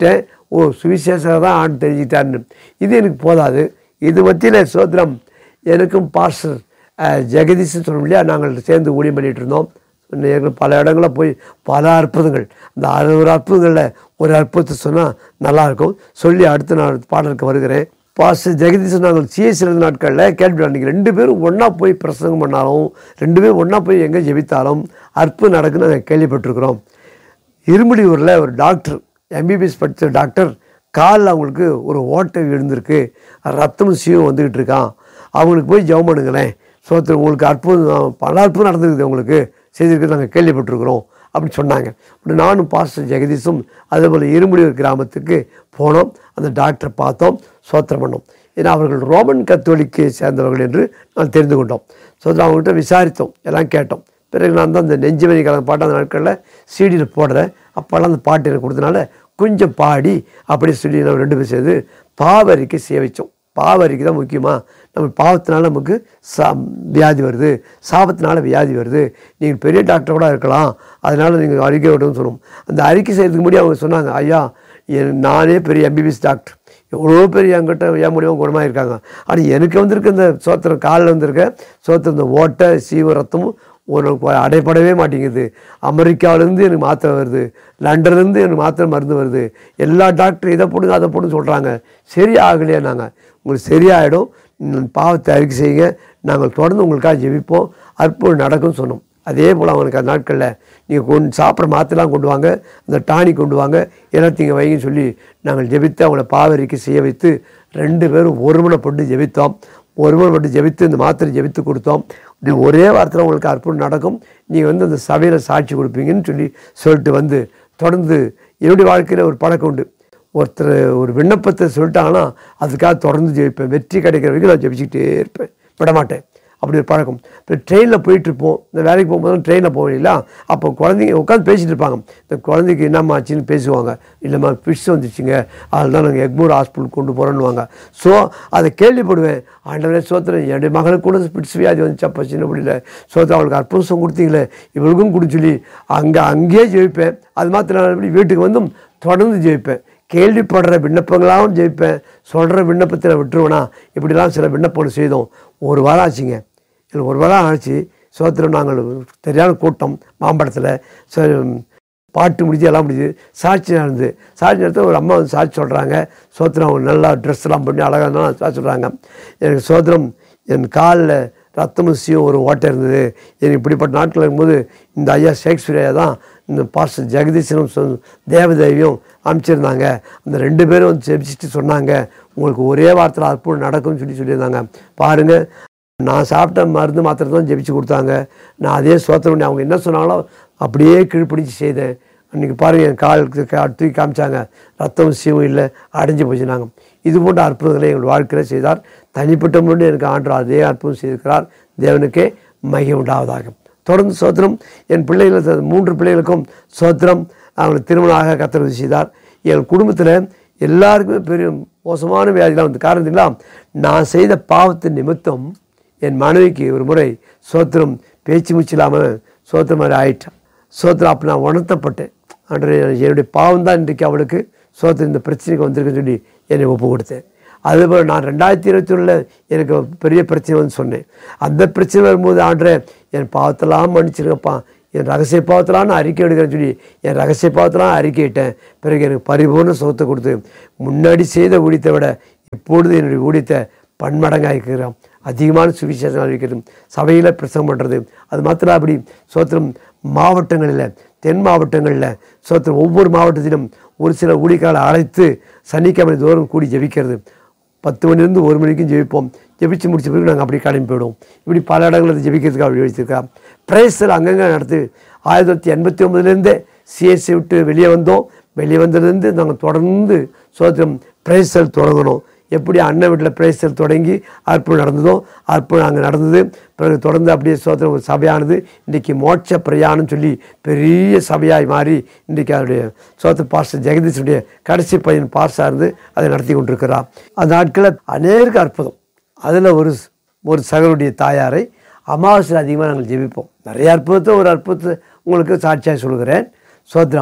ஓ சுவிசேஷம் தான் ஆண்டு தெரிஞ்சுக்கிட்டான்னு இது எனக்கு போதாது இது மத்தியில் சோத்திரம் எனக்கும் பாஸ்டர் அஹ், ஜெகதீஷன் சொல்லணும் இல்லையா நாங்கள் சேர்ந்து ஊழியம் பண்ணிகிட்டு இருந்தோம் ஏற்கனவே பல இடங்களில் போய் பல அற்புதங்கள் அந்த அறுபது அற்புதங்களில் ஒரு அற்புதத்தை சொன்னால் நல்லாயிருக்கும் சொல்லி அடுத்த நாள் பாடலுக்கு வருகிறேன் பாஸ்டர் ஜெகதீசன் நாங்கள் சிஎஸ் இருந்த நாட்களில் கேள்வி அன்றைக்கி ரெண்டு பேரும் ஒன்றா போய் பிரசங்கம் பண்ணாலும் ரெண்டு பேரும் ஒன்றா போய் எங்கே ஜெபித்தாலும் அற்புதம் நடக்குன்னு நாங்கள் கேள்விப்பட்டிருக்கிறோம் இருமுடியூரில் ஒரு டாக்டர் எம்பிபிஎஸ் படித்த டாக்டர் காலில் அவங்களுக்கு ஒரு ஓட்டை விழுந்திருக்கு ரத்தமும் சீவும் வந்துக்கிட்டு இருக்கான் அவங்களுக்கு போய் ஜெபம் பண்ணுங்களேன் சோத்திரம் உங்களுக்கு அற்புதம் பல அற்புதம் நடந்திருக்குது உங்களுக்கு செய்திருக்கு நாங்கள் கேள்விப்பட்டிருக்கிறோம் அப்படின்னு சொன்னாங்க அப்படி நானும் பாஸ்டர் ஜெகதீஷும் அதே போல் இருமுடியூர் கிராமத்துக்கு போனோம் அந்த டாக்டரை பார்த்தோம் சோத்திரம் பண்ணோம் ஏன்னா அவர்கள் ரோமன் கத்தோலிக்கை சேர்ந்தவர்கள் என்று நான் தெரிந்து கொண்டோம் சோத்திரம் அவங்ககிட்ட விசாரித்தோம் எல்லாம் கேட்டோம் பிறகு நான் தான் அந்த நெஞ்சுமணி கலந்த பாட்டு அந்த நாட்களில் சீடியில் போடுறேன் அப்போல்லாம் அந்த பாட்டு எனக்கு கொடுத்தனால கொஞ்சம் பாடி அப்படி சொல்லி நம்ம ரெண்டு பேரும் சேர்ந்து பாவரிக்கை சேவித்தோம் பாவரிக்கை தான் முக்கியமாக நம்ம பாவத்தினால நமக்கு சா வியாதி வருது சாபத்தினால வியாதி வருது நீங்கள் பெரிய டாக்டர் கூட இருக்கலாம் அதனால் நீங்கள் அறிக்கை விடணும்னு சொன்னோம் அந்த அறிக்கை செய்யறதுக்கு முன்னாடி அவங்க சொன்னாங்க ஐயா என் நானே பெரிய எம்பிபிஎஸ் டாக்டர் எவ்வளோ பெரிய என்கிட்ட ஏன் முடியும் குணமாக இருக்காங்க ஆனால் எனக்கு வந்திருக்க இந்த சோத்திரம் காலில் வந்திருக்க சோத்திரம் இந்த ஓட்டை சீவ ரத்தமும் உனக்கு அடைப்படவே மாட்டேங்குது அமெரிக்காவிலேருந்து எனக்கு மாத்திரை வருது லண்டன்லேருந்து எனக்கு மாத்திரை மருந்து வருது எல்லா டாக்டரும் இதை போடுங்க அதை போடுன்னு சொல்கிறாங்க சரி ஆகலையே நாங்கள் உங்களுக்கு சரியாயிடும் ம், பாவத்தை அறிக்கை செய்யுங்க நாங்கள் தொடர்ந்து உங்களுக்காக ஜெபிப்போம் அற்புதம் நடக்கும்னு சொன்னோம் அதே போல் அவனுக்கு அந்த நாட்களில் நீங்கள் கொண்டு சாப்பிட்ற மாத்திரைலாம் கொண்டு வாங்க அந்த டானி கொண்டு வாங்க எல்லாத்தையும் வைங்கன்னு சொல்லி நாங்கள் ஜெபித்து அவங்கள பாவரிக்கை செய்ய வைத்து ரெண்டு பேரும் ஒருமனைப்பட்டு ஜெபித்தோம் ஒருமனைப்பட்டு ஜெபித்து இந்த மாத்திரை ஜெபித்து கொடுத்தோம் இது ஒரே வாரத்தில் உங்களுக்கு அற்புதம் நடக்கும் நீங்கள் வந்து அந்த சபையில் சாட்சி கொடுப்பீங்கன்னு சொல்லி சொல்லிட்டு வந்து தொடர்ந்து என்னுடைய வாழ்க்கையில் ஒரு பழக்கம் உண்டு ஒருத்தர் ஒரு விண்ணப்பத்தை சொல்லிட்டாங்கன்னா அதுக்காக தொடர்ந்து ஜெயிப்பேன் வெற்றி கிடைக்கிற வரைக்கும் நான் ஜெபிச்சுக்கிட்டே இருப்பேன் விட மாட்டேன் அப்படி ஒரு பழக்கம் இப்போ ட்ரெயினில் போயிட்டுருப்போம் இந்த வேலைக்கு போகும்போது ட்ரெயினில் போவோம் இல்லையா அப்போ குழந்தைங்க உட்காந்து பேசிகிட்டு இருப்பாங்க இந்த குழந்தைக்கு என்னம்மா ஆச்சுன்னு பேசுவாங்க இல்லைம்மா ஃபிஷ் வந்துச்சுங்க அதில் தான் நாங்கள் எக்மூர் ஹாஸ்பிட்டல் கொண்டு போகிறோன்னுவாங்க ஸோ அதை கேள்விப்படுவேன் ஆண்டவரே சோத்திரம் என்னுடைய மகளுக்கு கூட பிட்ஸ் வியாதி வந்துச்சு அப்போ சின்ன பிள்ளையில சோத்திரம் அவளுக்கு அற்புதம் கொடுத்தீங்களே இவளுக்கும் கொடுத்து சொல்லி அங்கே அங்கேயே ஜெயிப்பேன் அது மாத்திரம் இப்படி வீட்டுக்கு வந்தும் தொடர்ந்து ஜெயிப்பேன் கேள்விப்படுற விண்ணப்பங்களாகவும் ஜெயிப்பேன் சொல்கிற விண்ணப்பத்தில் விட்டுருவேனா இப்படிலாம் சில விண்ணப்பங்கள் செய்தோம் ஒரு வாரம் ஆச்சுங்க இல்லை ஒரு வாரம் ஆச்சு சோத்திரம் நாங்கள் தெரியாத கூட்டம் மாம்பழத்தில் சரி பாட்டு முடிஞ்சு எல்லாம் முடிஞ்சு சாட்சி நடந்து சாட்சி நடத்த ஒரு அம்மா வந்து சாட்சி சொல்கிறாங்க சோத்திரம் அவங்க நல்லா ட்ரெஸ் எல்லாம் பண்ணி அழகாக சாட்சி சொல்கிறாங்க எனக்கு சோத்திரம் என் காலில் ரத்தமும் சீயும் ஒரு ஓட்டை இருந்தது எனக்கு இப்படிப்பட்ட நாட்கள் இருக்கும்போது இந்த ஐயா ஷேக்ஸ்பியர் ஐயா தான் இந்த பாஸ்டர் ஜெகதீசனும் சொ- தேவதேவியும் அனுப்பிச்சிருந்தாங்க அந்த ரெண்டு பேரும் வந்து ஜெபிச்சுட்டு சொன்னாங்க உங்களுக்கு ஒரே வாரத்தில் அற்புதம் நடக்கும்னு சொல்லி சொல்லியிருந்தாங்க பாருங்கள் நான் சாப்பிட்ட மருந்து மாத்திரை தான் ஜெபிச்சு கொடுத்தாங்க நான் அதே சோத்திரம் பண்ணி அவங்க என்ன சொன்னாங்களோ அப்படியே கீழ்ப்பிடிச்சு செய்தேன் அன்றைக்கி பாருங்கள் என் காலுக்கு கா- தூக்கி காமிச்சாங்க ரத்தம் சீவும் இல்லை அடைஞ்சு போச்சுனாங்க இது போன்ற அற்புதங்களை எங்கள் வாழ்க்கையில் செய்தார் தனிப்பட்ட முன்னாடி எனக்கு ஆண்டு அதே அற்புதம் செய்திருக்கிறார் தேவனுக்கே மகிமை உண்டாவதாக தொடர்ந்து சோத்திரம் என் பிள்ளைகள் மூன்று பிள்ளைகளுக்கும் சோத்திரம் அவங்களுக்கு திருமணம் ஆக கத்தரவு செய்தார் என் குடும்பத்தில் எல்லாருக்குமே பெரிய மோசமான வியாதிலாம் வந்து காரணத்துங்களா நான் செய்த பாவத்தின் நிமித்தம் என் மனைவிக்கு ஒரு முறை சோத்திரம் பேச்சு மூச்சு இல்லாமல் சோத்திரம் மாதிரி ஆயிட்டான் சோத்திரம் அப்போ நான் உணர்த்தப்பட்டேன் அன்று என்னுடைய பாவம் தான் இன்றைக்கு அவளுக்கு சோத்திரம் இந்த பிரச்சனைக்கு வந்திருக்குன்னு சொல்லி என்னை ஒப்பு கொடுத்தேன் அதுபோல் நான் ரெண்டாயிரத்தி இருபத்தி ஒன்றில் எனக்கு பெரிய பிரச்சனை வந்து சொன்னேன் அந்த பிரச்சனை வரும்போது ஆண்டரே என் பாவத்தெல்லாம் மன்னிச்சிருங்கப்பா என் ரகசிய பாவத்தெல்லாம் நான் அறிக்கை எடுக்கிறேன்னு சொல்லி என் ரகசிய பாவத்தெல்லாம் அறிக்கையிட்டேன் பிறகு எனக்கு பரிபூர்ண சுகத்தை கொடுத்து முன்னாடி செய்த ஊழியத்தை விட இப்பொழுது என்னுடைய ஊழியத்தை பன்மடங்காக இருக்கிறோம் அதிகமான சுவிசேஷம் அறிவிக்கிறது சபையில் பிரசங்கம் பண்ணுறது அது மாத்திரம் அப்படி சோத்திரம் மாவட்டங்களில் தென் மாவட்டங்களில் சோத்திரம் ஒவ்வொரு மாவட்டத்திலும் ஒரு சில ஊழியர்களை அழைத்து சனிக்கிழமை தோறும் கூடி ஜெபிக்கிறது பத்து மணிலேருந்து ஒரு மணிக்கும் ஜெபிப்போம் ஜெபிச்சு முடிச்ச பிறகு நாங்கள் அப்படி கிளம்பி போயிடுவோம் இப்படி பல இடங்களில் ஜெபிக்கிறதுக்கு அப்படி வச்சுருக்கா பிரேசல் அங்கங்கே நடத்து ஆயிரத்தி தொள்ளாயிரத்தி எண்பத்தி ஒம்பதுலேருந்தே சிஎஸ்சி விட்டு வெளியே வந்தோம் வெளியே வந்ததுலேருந்து நாங்கள் தொடர்ந்து சோத்திரம் பிரேசல் தொடங்கணும் எப்படி அண்ணன் வீட்டில் பிரேசல் தொடங்கி அற்புதம் நடந்ததோ அற்புதம் அங்கே நடந்தது பிறகு தொடர்ந்து அப்படியே சோத்திரம் ஒரு சபையானது இன்றைக்கி மோட்ச பிரயாணம் சொல்லி பெரிய சபையாய் மாறி இன்றைக்கி அவருடைய சோத்திர பாஸ்டர் ஜெகதீஷுடைய கடைசி பையன் பாஸ்டாக இருந்து அதை நடத்தி கொண்டிருக்கிறார் அந்த நாட்களில் அநேக அற்புதம் அதில் ஒரு ஒரு சகருடைய தாயாரை அமாவாசையில் அதிகமாக நாங்கள் ஜெபிப்போம் நிறைய அற்புதத்தை ஒரு அற்புதத்தை உங்களுக்கு சாட்சியாக சொல்கிறேன் சோத்திரம்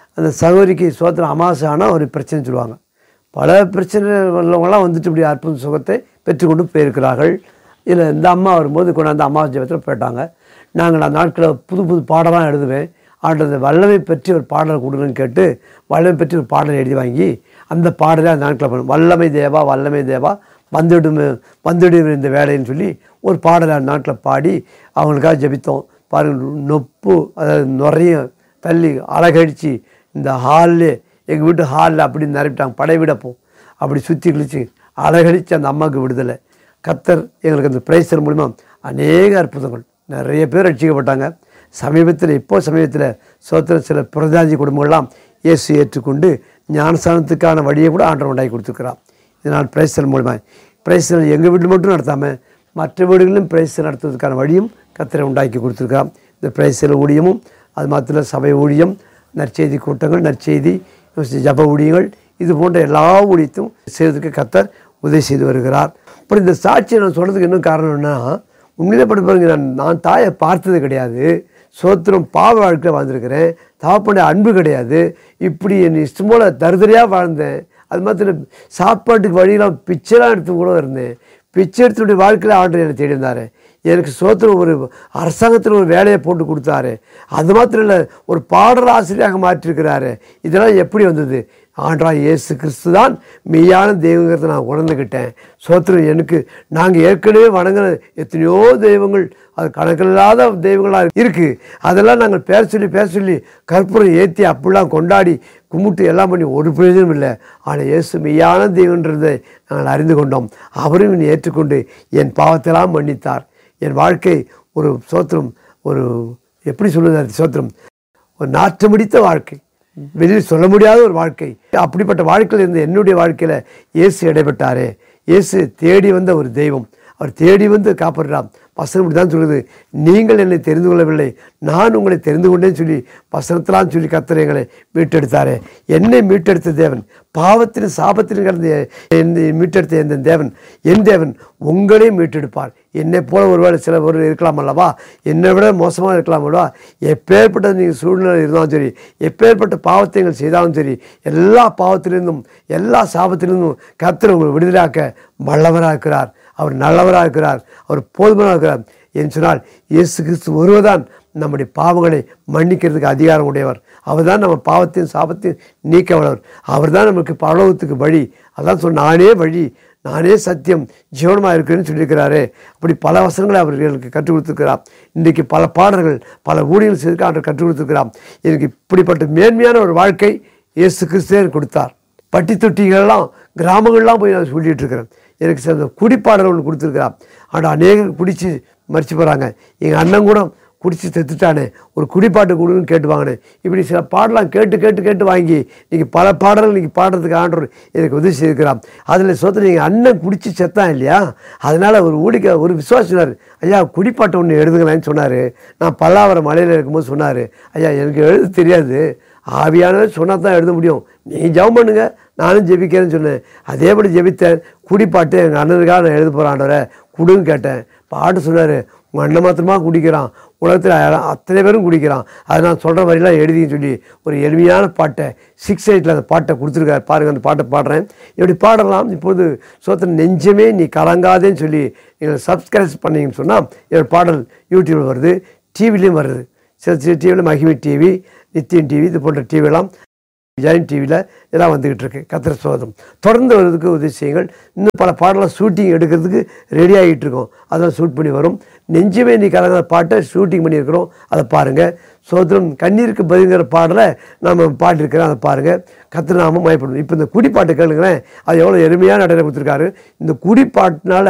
அந்த சகோதரிக்கு சோத்திரம் அமாசை ஆனால் ஒரு பிரச்சனை சொல்லுவாங்க பல பிரச்சனை உள்ளவங்களாம் வந்துட்டு இப்படி அற்புத சுகத்தை பெற்றுக்கொண்டு போயிருக்கிறார்கள் இதில் இந்த அம்மா வரும்போது கொண்டாந்து அமாவாசை ஜெபத்தில் போயிட்டாங்க நாங்கள் அந்த நாட்களில் புது புது பாடலாம் எழுதுவேன் ஆண்டது வல்லமை பற்றி ஒரு பாடல் கொடுங்கன்னு கேட்டு வல்லமை பற்றி ஒரு பாடல் எழுதி வாங்கி அந்த பாடலை அந்த நாட்களில் பண்ணும் வல்லமை தேவா வல்லமை தேவா வந்துடும் வந்துடும் இந்த வேலைன்னு சொல்லி ஒரு பாடலை அந்த நாட்டில் பாடி அவங்களுக்காக ஜெபித்தோம் பாருங்கள் நொப்பு அதாவது நிறைய தள்ளி அழகடிச்சு இந்த ஹாலில் எங்கள் வீட்டு ஹாலில் அப்படி நிரப்பிட்டாங்க படை விடப்போம் அப்படி சுற்றி கிழிச்சு அழகடிச்சு அந்த அம்மாவுக்கு விடுதலை கத்தர் எங்களுக்கு அந்த பிரைசர் மூலிமா அநேக அற்புதங்கள் நிறைய பேர் ரட்சிக்கப்பட்டாங்க சமீபத்தில் இப்போ சமீபத்தில் சோத்திர சில பிரதாஜி குடும்பங்கள்லாம் இயேசு ஏற்றுக்கொண்டு ஞானஸ்தானத்துக்கான வழியை கூட ஆண்டவர் உண்டாக்கி கொடுத்துருக்கிறான் இதனால் பிரைசல் மூலமாக பிரைசல் எங்கள் வீட்டில் மட்டும் நடத்தாமல் மற்ற வீடுகளிலும் பிரைசல் நடத்துவதற்கான வழியும் கத்தரை உண்டாக்கி கொடுத்துருக்கிறான் இந்த பிரைசல் ஊழியமும் அது மாத்திர சபை ஊழியம் நற்செய்தி கூட்டங்கள் நற்செய்தி ஜப ஊழியங்கள் இது போன்ற எல்லா ஊழியத்தையும் செய்வதற்கு கத்தர் உதவி செய்து வருகிறார் அப்புறம் இந்த சாட்சியை நான் சொல்கிறதுக்கு என்ன காரணம் என்ன உண்மையிலே படிப்பாருங்க நான் நான் தாயை பார்த்தது கிடையாது சோத்திரம் பாவ வாழ்க்கையில் வாழ்ந்திருக்கிறேன் தாப்பனுடைய அன்பு கிடையாது இப்படி என் இஷ்டம் போல் தருதரையாக வாழ்ந்தேன் அது மாத்திரம் சாப்பாட்டுக்கு வழியெல்லாம் பிச்சைலாம் எடுத்து கூட இருந்தேன் பிச்சை எடுத்துடைய வாழ்க்கையில் ஆண்டு என்னை தேடி இருந்தார் எனக்கு சோத்திரம் ஒரு அரசாங்கத்தில் ஒரு வேலையை போட்டு கொடுத்தாரு அது மாத்திரம் இல்லை ஒரு பாடல் ஆசிரியராக மாற்றிருக்கிறாரு இதெல்லாம் எப்படி வந்தது ஆண்டா இயேசு கிறிஸ்து தான் மெய்யான தெய்வங்கிறத நான் உணர்ந்துக்கிட்டேன் சோத்திரம் எனக்கு நாங்கள் ஏற்கனவே வணங்குற எத்தனையோ தெய்வங்கள் அது கணக்கில்லாத தெய்வங்களாக இருக்குது அதெல்லாம் நாங்கள் பேச சொல்லி பேச சொல்லி கற்பூரம் ஏற்றி அப்படிலாம் கொண்டாடி கும்பிட்டு எல்லாம் பண்ணி ஒரு பிரயோஜனம் இல்லை ஆனால் இயேசு மெய்யான தெய்வன்றதை நாங்கள் அறிந்து கொண்டோம் அவரும் என்னை ஏற்றுக்கொண்டு என் பாவத்தெல்லாம் மன்னித்தார் என் வாழ்க்கை ஒரு சோத்திரம் ஒரு எப்படி சொல்லுது சோத்திரம் ஒரு நாற்றமிடித்த வாழ்க்கை வெளியில் சொல்ல முடியாத ஒரு வாழ்க்கை அப்படிப்பட்ட வாழ்க்கையில் இருந்த என்னுடைய வாழ்க்கையில் இயேசு இடைப்பட்டாரே இயேசு தேடி வந்த ஒரு தெய்வம் அவர் தேடி வந்து காப்பாடுறார் வசனம் இப்படி தான் சொல்லுது நீங்கள் என்னை தெரிந்து கொள்ளவில்லை நான் உங்களை தெரிந்து கொண்டேன்னு சொல்லி வசனத்திலாம் சொல்லி கத்தர் எங்களை மீட்டெடுத்தாரே என்னை மீட்டெடுத்த தேவன் பாவத்தின் சாபத்தின் கடந்த என்னை மீட்டெடுத்த எந்த தேவன் என் தேவன் உங்களையும் மீட்டெடுப்பார் என்னை போல ஒருவேளை சில ஒரு இருக்கலாம் அல்லவா என்னை விட மோசமாக இருக்கலாம் அல்லவா எப்பேற்பட்ட நீங்கள் சூழ்நிலை இருந்தாலும் சரி எப்பேற்பட்ட பாவத்தை நீங்கள் செய்தாலும் சரி எல்லா பாவத்திலிருந்தும் எல்லா சாபத்திலிருந்தும் கர்த்தர் உங்களை விடுதலாக்க வல்லவராக இருக்கிறார் அவர் நல்லவராக இருக்கிறார் அவர் போதுமானவராக இருக்கிறார் என்று சொன்னால் இயேசு கிறிஸ்து ஒருவர்தான் நம்முடைய பாவங்களை மன்னிக்கிறதுக்கு அதிகாரம் உடையவர் அவர் தான் நம்ம பாவத்தையும் சாபத்தையும் நீக்க வல்லவர் அவர் தான் நமக்கு பரலோகத்துக்கு வழி அதான் சொன்ன நானே வழி நானே சத்தியம் ஜீவனமாக இருக்கிறேன்னு சொல்லியிருக்கிறாரே அப்படி பல வசனங்களை அவர்களுக்கு கற்றுக் கொடுத்துருக்கிறார் இன்றைக்கு பல பாடல்கள் பல ஊழியர்கள் செய்திருக்க அவர் கற்றுக் கொடுத்துருக்கிறார் எனக்கு இப்படிப்பட்ட மேன்மையான ஒரு வாழ்க்கை இயேசு கிறிஸ்துவே எனக்கு கொடுத்தார் பட்டி தொட்டிகள்லாம் கிராமங்கள்லாம் போய் நான் சொல்லிட்டு இருக்கிறேன் எனக்கு சில குடிப்பாடல் ஒன்று கொடுத்துருக்கிறான் ஆனால் அநேகர் குடித்து மறிச்சு போகிறாங்க எங்கள் அண்ணன் கூட குடிச்சு செத்துட்டானே ஒரு குடிப்பாட்டு கொடுன்னு கேட்டு வாங்கினேன் இப்படி சில பாடலாம் கேட்டு கேட்டு கேட்டு வாங்கி நீங்கள் பல பாடல்கள் நீங்கள் பாடுறதுக்கு ஆண்டவர் எனக்கு உதவி செய்திருக்கிறான் அதில் சொத்து நீங்கள் அண்ணன் குடிச்சு செத்தான் இல்லையா அதனால் ஒரு ஊடிக்க ஒரு விசுவாசினார் ஐயா குடிப்பாட்டு ஒன்று எழுதுங்களேன்னு சொன்னார் நான் பல்லாவரம் மலையில் இருக்கும்போது சொன்னார் ஐயா எனக்கு எழுத தெரியாது ஆவியானவர் சொன்னால் தான் எழுத முடியும் நீ ஜெபம் பண்ணுங்க நானும் ஜெபிக்கிறேன்னு சொன்னேன் அதேபடி ஜெபித்தேன் குடிப்பாட்டு எங்கள் அண்ணனுக்காக நான் எழுத போகிறான்றவரை குடுன்னு கேட்டேன் பாட்டு சொன்னார் உங்கள் அண்ணன் மாத்திரமா குடிக்கிறான் உலகத்தில் யாரும் அத்தனை பேரும் குடிக்கிறான் அதை நான் சொல்கிற மாதிரிலாம் எழுதின்னு சொல்லி ஒரு எளிமையான பாட்டை சிக்ஸ் எயிட்டில் அந்த பாட்டை கொடுத்துருக்காரு பாருங்கள் அந்த பாட்டை பாடுறேன் இப்படி பாடலாம் இப்போது சோத்திர நெஞ்சமே நீ கலங்காதேன்னு சொல்லி நீங்கள் சப்ஸ்கிரைப் பண்ணீங்கன்னு சொன்னால் என்னோட பாடல் யூடியூப்பில் வருது டிவிலையும் வருது சில சில டிவியில் மகிமை டிவி நித்தியன் டிவி இது போன்ற டிவிலாம் ஜெயின் டிவியில் இதெல்லாம் வந்துக்கிட்டு இருக்கு கத்திர சோதம் தொடர்ந்து வர்றதுக்கு உதவி செய்யுங்கள் இன்னும் பல பாடலாம் ஷூட்டிங் எடுக்கிறதுக்கு ரெடி ஆகிட்டு இருக்கோம் அதெல்லாம் ஷூட் பண்ணி வரும் நெஞ்சுமே நீ கலங்கிற பாட்டை ஷூட்டிங் பண்ணியிருக்கிறோம் அதை பாருங்கள் சோதரம் கண்ணீருக்கு பதிங்கிற பாடலை நம்ம பாடிருக்கிறோம் அதை பாருங்கள் கத்திரநாமம் மயப்படும் இப்போ இந்த குடிப்பாட்டு கேளுங்களேன் அது எவ்வளோ எருமையான நடையில் கொடுத்துருக்காரு இந்த குடிப்பாட்டினால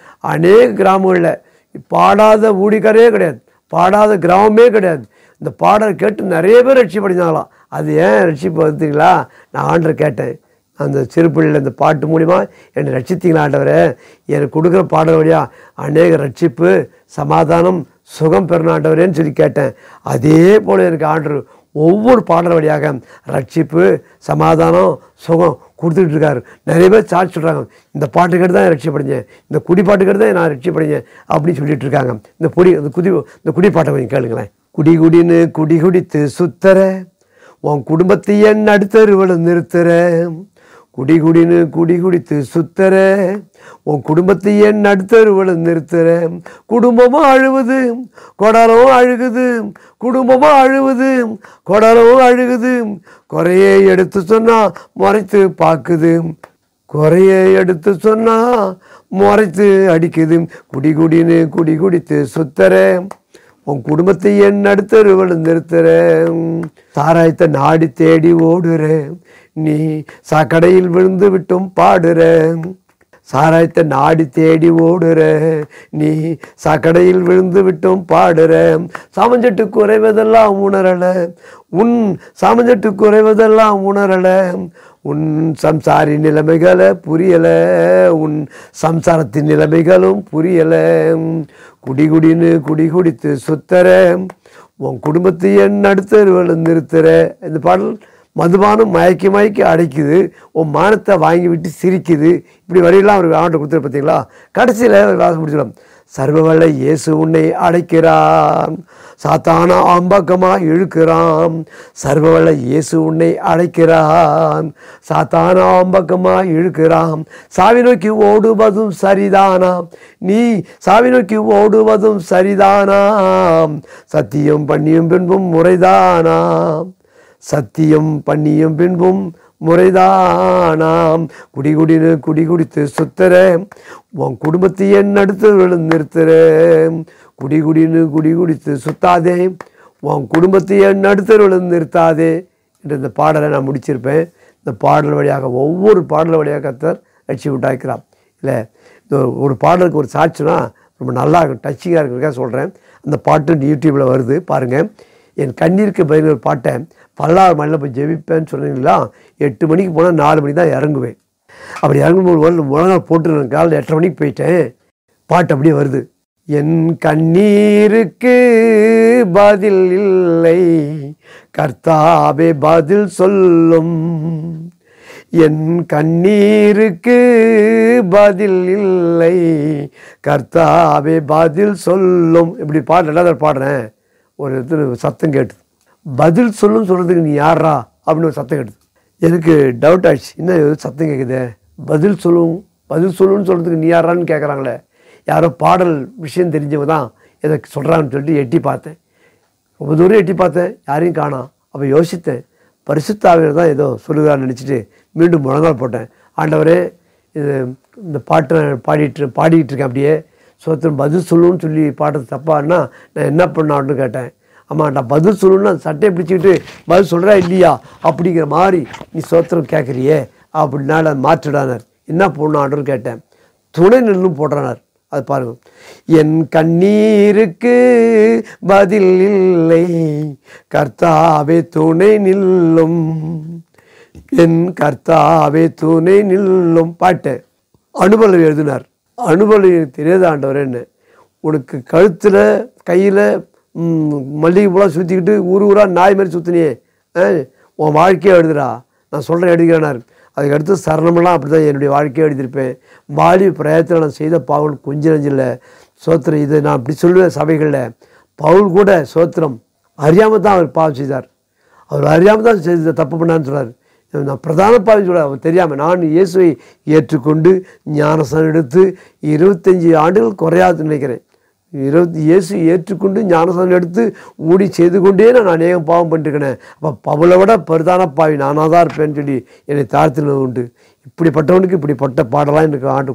அநேக கிராமங்களில் பாடாத ஊழிக்காரே கிடையாது பாடாத கிராமமே கிடையாது இந்த பாடலை கேட்டு நிறைய பேர் ரட்சிப்படைஞ்சாங்களாம் அது ஏன் ரட்சிப்பு வந்துங்களா நான் ஆண்டரை கேட்டேன் அந்த சிறுபிள்ளையில் இந்த பாட்டு மூலிமா என்னை ரட்சித்தீங்களா ஆண்டவரே எனக்கு கொடுக்குற பாடல் வழியா அநேக ரட்சிப்பு சமாதானம் சுகம் பெறணும் ஆண்டவரேன்னு சொல்லி கேட்டேன் அதே போல் எனக்கு ஆண்டர் ஒவ்வொரு பாடல் வழியாக ரட்சிப்பு சமாதானம் சுகம் கொடுத்துட்டு இருக்காரு நிறைய பேர் சாட்சி சொல்கிறாங்க இந்த பாட்டு கேட்டு தான் ரட்சிப்படைஞ்சேன் இந்த குடி பாட்டு கேட்டு தான் நான் ரட்சிப்படைஞ்சேன் அப்படின்னு சொல்லிட்டு இருக்காங்க இந்த குடி இந்த குடி இந்த குடி பாட்டை கொஞ்சம் கேளுங்களேன் குடி குடின்னு குடி குடித்து சுத்தர உன் குடும்பத்தை என் நடுத்தருவில் நிறுத்துற குடி குடின்னு குடி குடித்து சுத்தர உன் குடும்பத்தை என் நடுத்தருவில் நிறுத்துற குடும்பமும் அழுவுது கொடலும் அழுகுது குடும்பமும் அழுவுது கொடலும் அழுகுது குறையை எடுத்து சொன்னா முறைத்து பார்க்குது குறைய எடுத்து சொன்னா முறைத்து அடிக்குது குடி குடின்னு குடி குடித்து சுத்தர உன் குடும்பத்தை என் நடுத்தருவில் நிறுத்துற சாராயத்தை நாடி தேடி ஓடுற நீ சாக்கடையில் விழுந்து விட்டும் பாடுற சாராயத்தை நாடி தேடி ஓடுற நீ சாக்கடையில் விழுந்து விட்டும் பாடுற சாமஞ்சட்டு குறைவதெல்லாம் உணரல உன் சாமஞ்சட்டு குறைவதெல்லாம் உணரல உன் சம்சாரி நிலைமைகளை புரியல உன் சம்சாரத்தின் நிலைமைகளும் புரியல குடி குடின்னு குடி குடித்து சுத்தர உன் குடும்பத்தை என் நடுத்தருவில் நிறுத்துற இந்த பாடல் மதுபானம் மயக்கி மயக்கி அடைக்குது உன் மானத்தை வாங்கி விட்டு சிரிக்குது இப்படி வரையெல்லாம் அவர் ஆண்டு கொடுத்துரு பார்த்தீங்களா கடைசியில் வாசம் முடிச்சிடும் சர்வவல்ல இயேசு உன்னை அழைக்கிறான் சாத்தான ஆம்பக்கமாக இழுக்கிறான் சர்வவல்ல இயேசு உன்னை அழைக்கிறான் சாத்தான ஆம்பக்கமாக இழுக்கிறான் சாவி நோக்கி ஓடுவதும் சரிதானாம் நீ சாவி நோக்கி ஓடுவதும் சரிதானாம் சத்தியம் பண்ணியும் பின்பும் முறைதானாம் சத்தியம் பண்ணியும் பின்பும் முறைதானாம் குடி குடின்னு குடி குடித்து சுத்தர உன் குடும்பத்தை என் அடுத்து நிறுத்துற குடி குடின்னு குடி குடித்து சுத்தாதே உன் குடும்பத்தை என் அடுத்து நிறுத்தாதே என்று இந்த பாடலை நான் முடிச்சிருப்பேன் இந்த பாடல் வழியாக ஒவ்வொரு பாடல் வழியாக கத்தர் ரட்சி விட்டாக்கிறான் இல்லை இந்த ஒரு பாடலுக்கு ஒரு சாட்சினா ரொம்ப நல்லா இருக்கும் டச்சிங்காக இருக்கிறதுக்காக சொல்கிறேன் அந்த பாட்டு யூடியூப்பில் வருது பாருங்கள் என் கண்ணீருக்கு பதில் ஒரு பாட்டை பல்லாறு மலையில் போய் ஜெபிப்பேன்னு சொன்னீங்களா எட்டு மணிக்கு போனால் நாலு மணிக்கு தான் இறங்குவேன் அப்படி இறங்கும்போது ஒரு முழங்கால் போட்டு காலையில் எட்டரை மணிக்கு போயிட்டேன் பாட்டு அப்படியே வருது என் கண்ணீருக்கு பதில் இல்லை கர்த்தாவே பதில் சொல்லும் என் கண்ணீருக்கு பதில் இல்லை கர்த்தாவே பதில் சொல்லும் இப்படி பாட்டு ரெண்டாவது பாடுறேன் ஒரு இடத்துல சத்தம் கேட்டுது பதில் சொல்லும் சொல்கிறதுக்கு நீ யாரா அப்படின்னு ஒரு சத்தம் கேட்டுது எனக்கு டவுட் ஆயிடுச்சு என்ன இது சத்தம் கேட்குதே பதில் சொல்லும் பதில் சொல்லுன்னு சொல்கிறதுக்கு நீ யாரான்னு கேட்குறாங்களே யாரோ பாடல் விஷயம் தெரிஞ்சவங்க தான் இதை சொல்கிறாங்கன்னு சொல்லிட்டு எட்டி பார்த்தேன் ரொம்ப தூரம் எட்டி பார்த்தேன் யாரையும் காணோம் அப்போ யோசித்தேன் பரிசுத்தாவியர் தான் ஏதோ சொல்லுகிறான்னு நினச்சிட்டு மீண்டும் முழங்கால் போட்டேன் ஆண்டவரே இது இந்த பாட்டை நான் பாடிட்டு பாடிக்கிட்டு இருக்கேன் அப்படியே சோத்திரம் பதில் சொல்லுன்னு சொல்லி பாடுறது தப்பான்னா நான் என்ன பண்ணான்னு கேட்டேன் ஆமாம் நான் பதில் சொல்லணும்னா சட்டையை பிடிச்சிக்கிட்டு பதில் சொல்கிறா இல்லையா அப்படிங்கிற மாதிரி நீ சோத்திரம் கேட்குறியே அப்படின்னால மாற்றிடானார் என்ன போடணும் கேட்டேன் துணை நின்றும் போடுறானார் அது பாருங்க என் கண்ணீருக்கு பதில் இல்லை கர்த்தாவே துணை நில்லும் என் கர்த்தாவே துணை நில்லும் பாட்டு அனுபவம் எழுதினார் அனுபவம் எனக்கு தெரியாத ஆண்டவரேன்னு உனக்கு கழுத்தில் கையில் மல்லிகை பூலாம் சுற்றிக்கிட்டு ஊர் ஊராக நாய் மாதிரி சுற்றினியே உன் வாழ்க்கையை எழுதுடா நான் சொல்கிறேன் எழுதிக்கிறேனார் அதுக்கு அடுத்து சரணமெல்லாம் அப்படி தான் என்னுடைய வாழ்க்கையை எழுதியிருப்பேன் வாலி பிரயத்தில் நான் செய்த பாவல் கொஞ்சம் நெஞ்சில் சோத்திரம் இது நான் அப்படி சொல்லுவேன் சபைகளில் பவுல் கூட சோத்திரம் அறியாமல் தான் அவர் பாவம் செய்தார் அவர் அறியாமல் தான் செய்த தப்பு பண்ணான்னு சொல்றார் நான் பிரதான பாவி சொல்ல அவர் தெரியாமல் நான் இயேசுவை ஏற்றுக்கொண்டு ஞானசனம் எடுத்து இருபத்தஞ்சி ஆண்டுகள் குறையாது நினைக்கிறேன் இருபத்தி இயேசு ஏற்றுக்கொண்டு ஞானசனம் எடுத்து ஊடி செய்து கொண்டே நான் அநேகம் பாவம் பண்ணிருக்கிறேன் அப்போ பவுலை விட பிரதான பாவி நானாக தான் இருப்பேன்னு சொல்லி என்னை தாழ்த்தினது உண்டு இப்படிப்பட்டவனுக்கு இப்படிப்பட்ட பாடலாம் எனக்கு ஆண்டு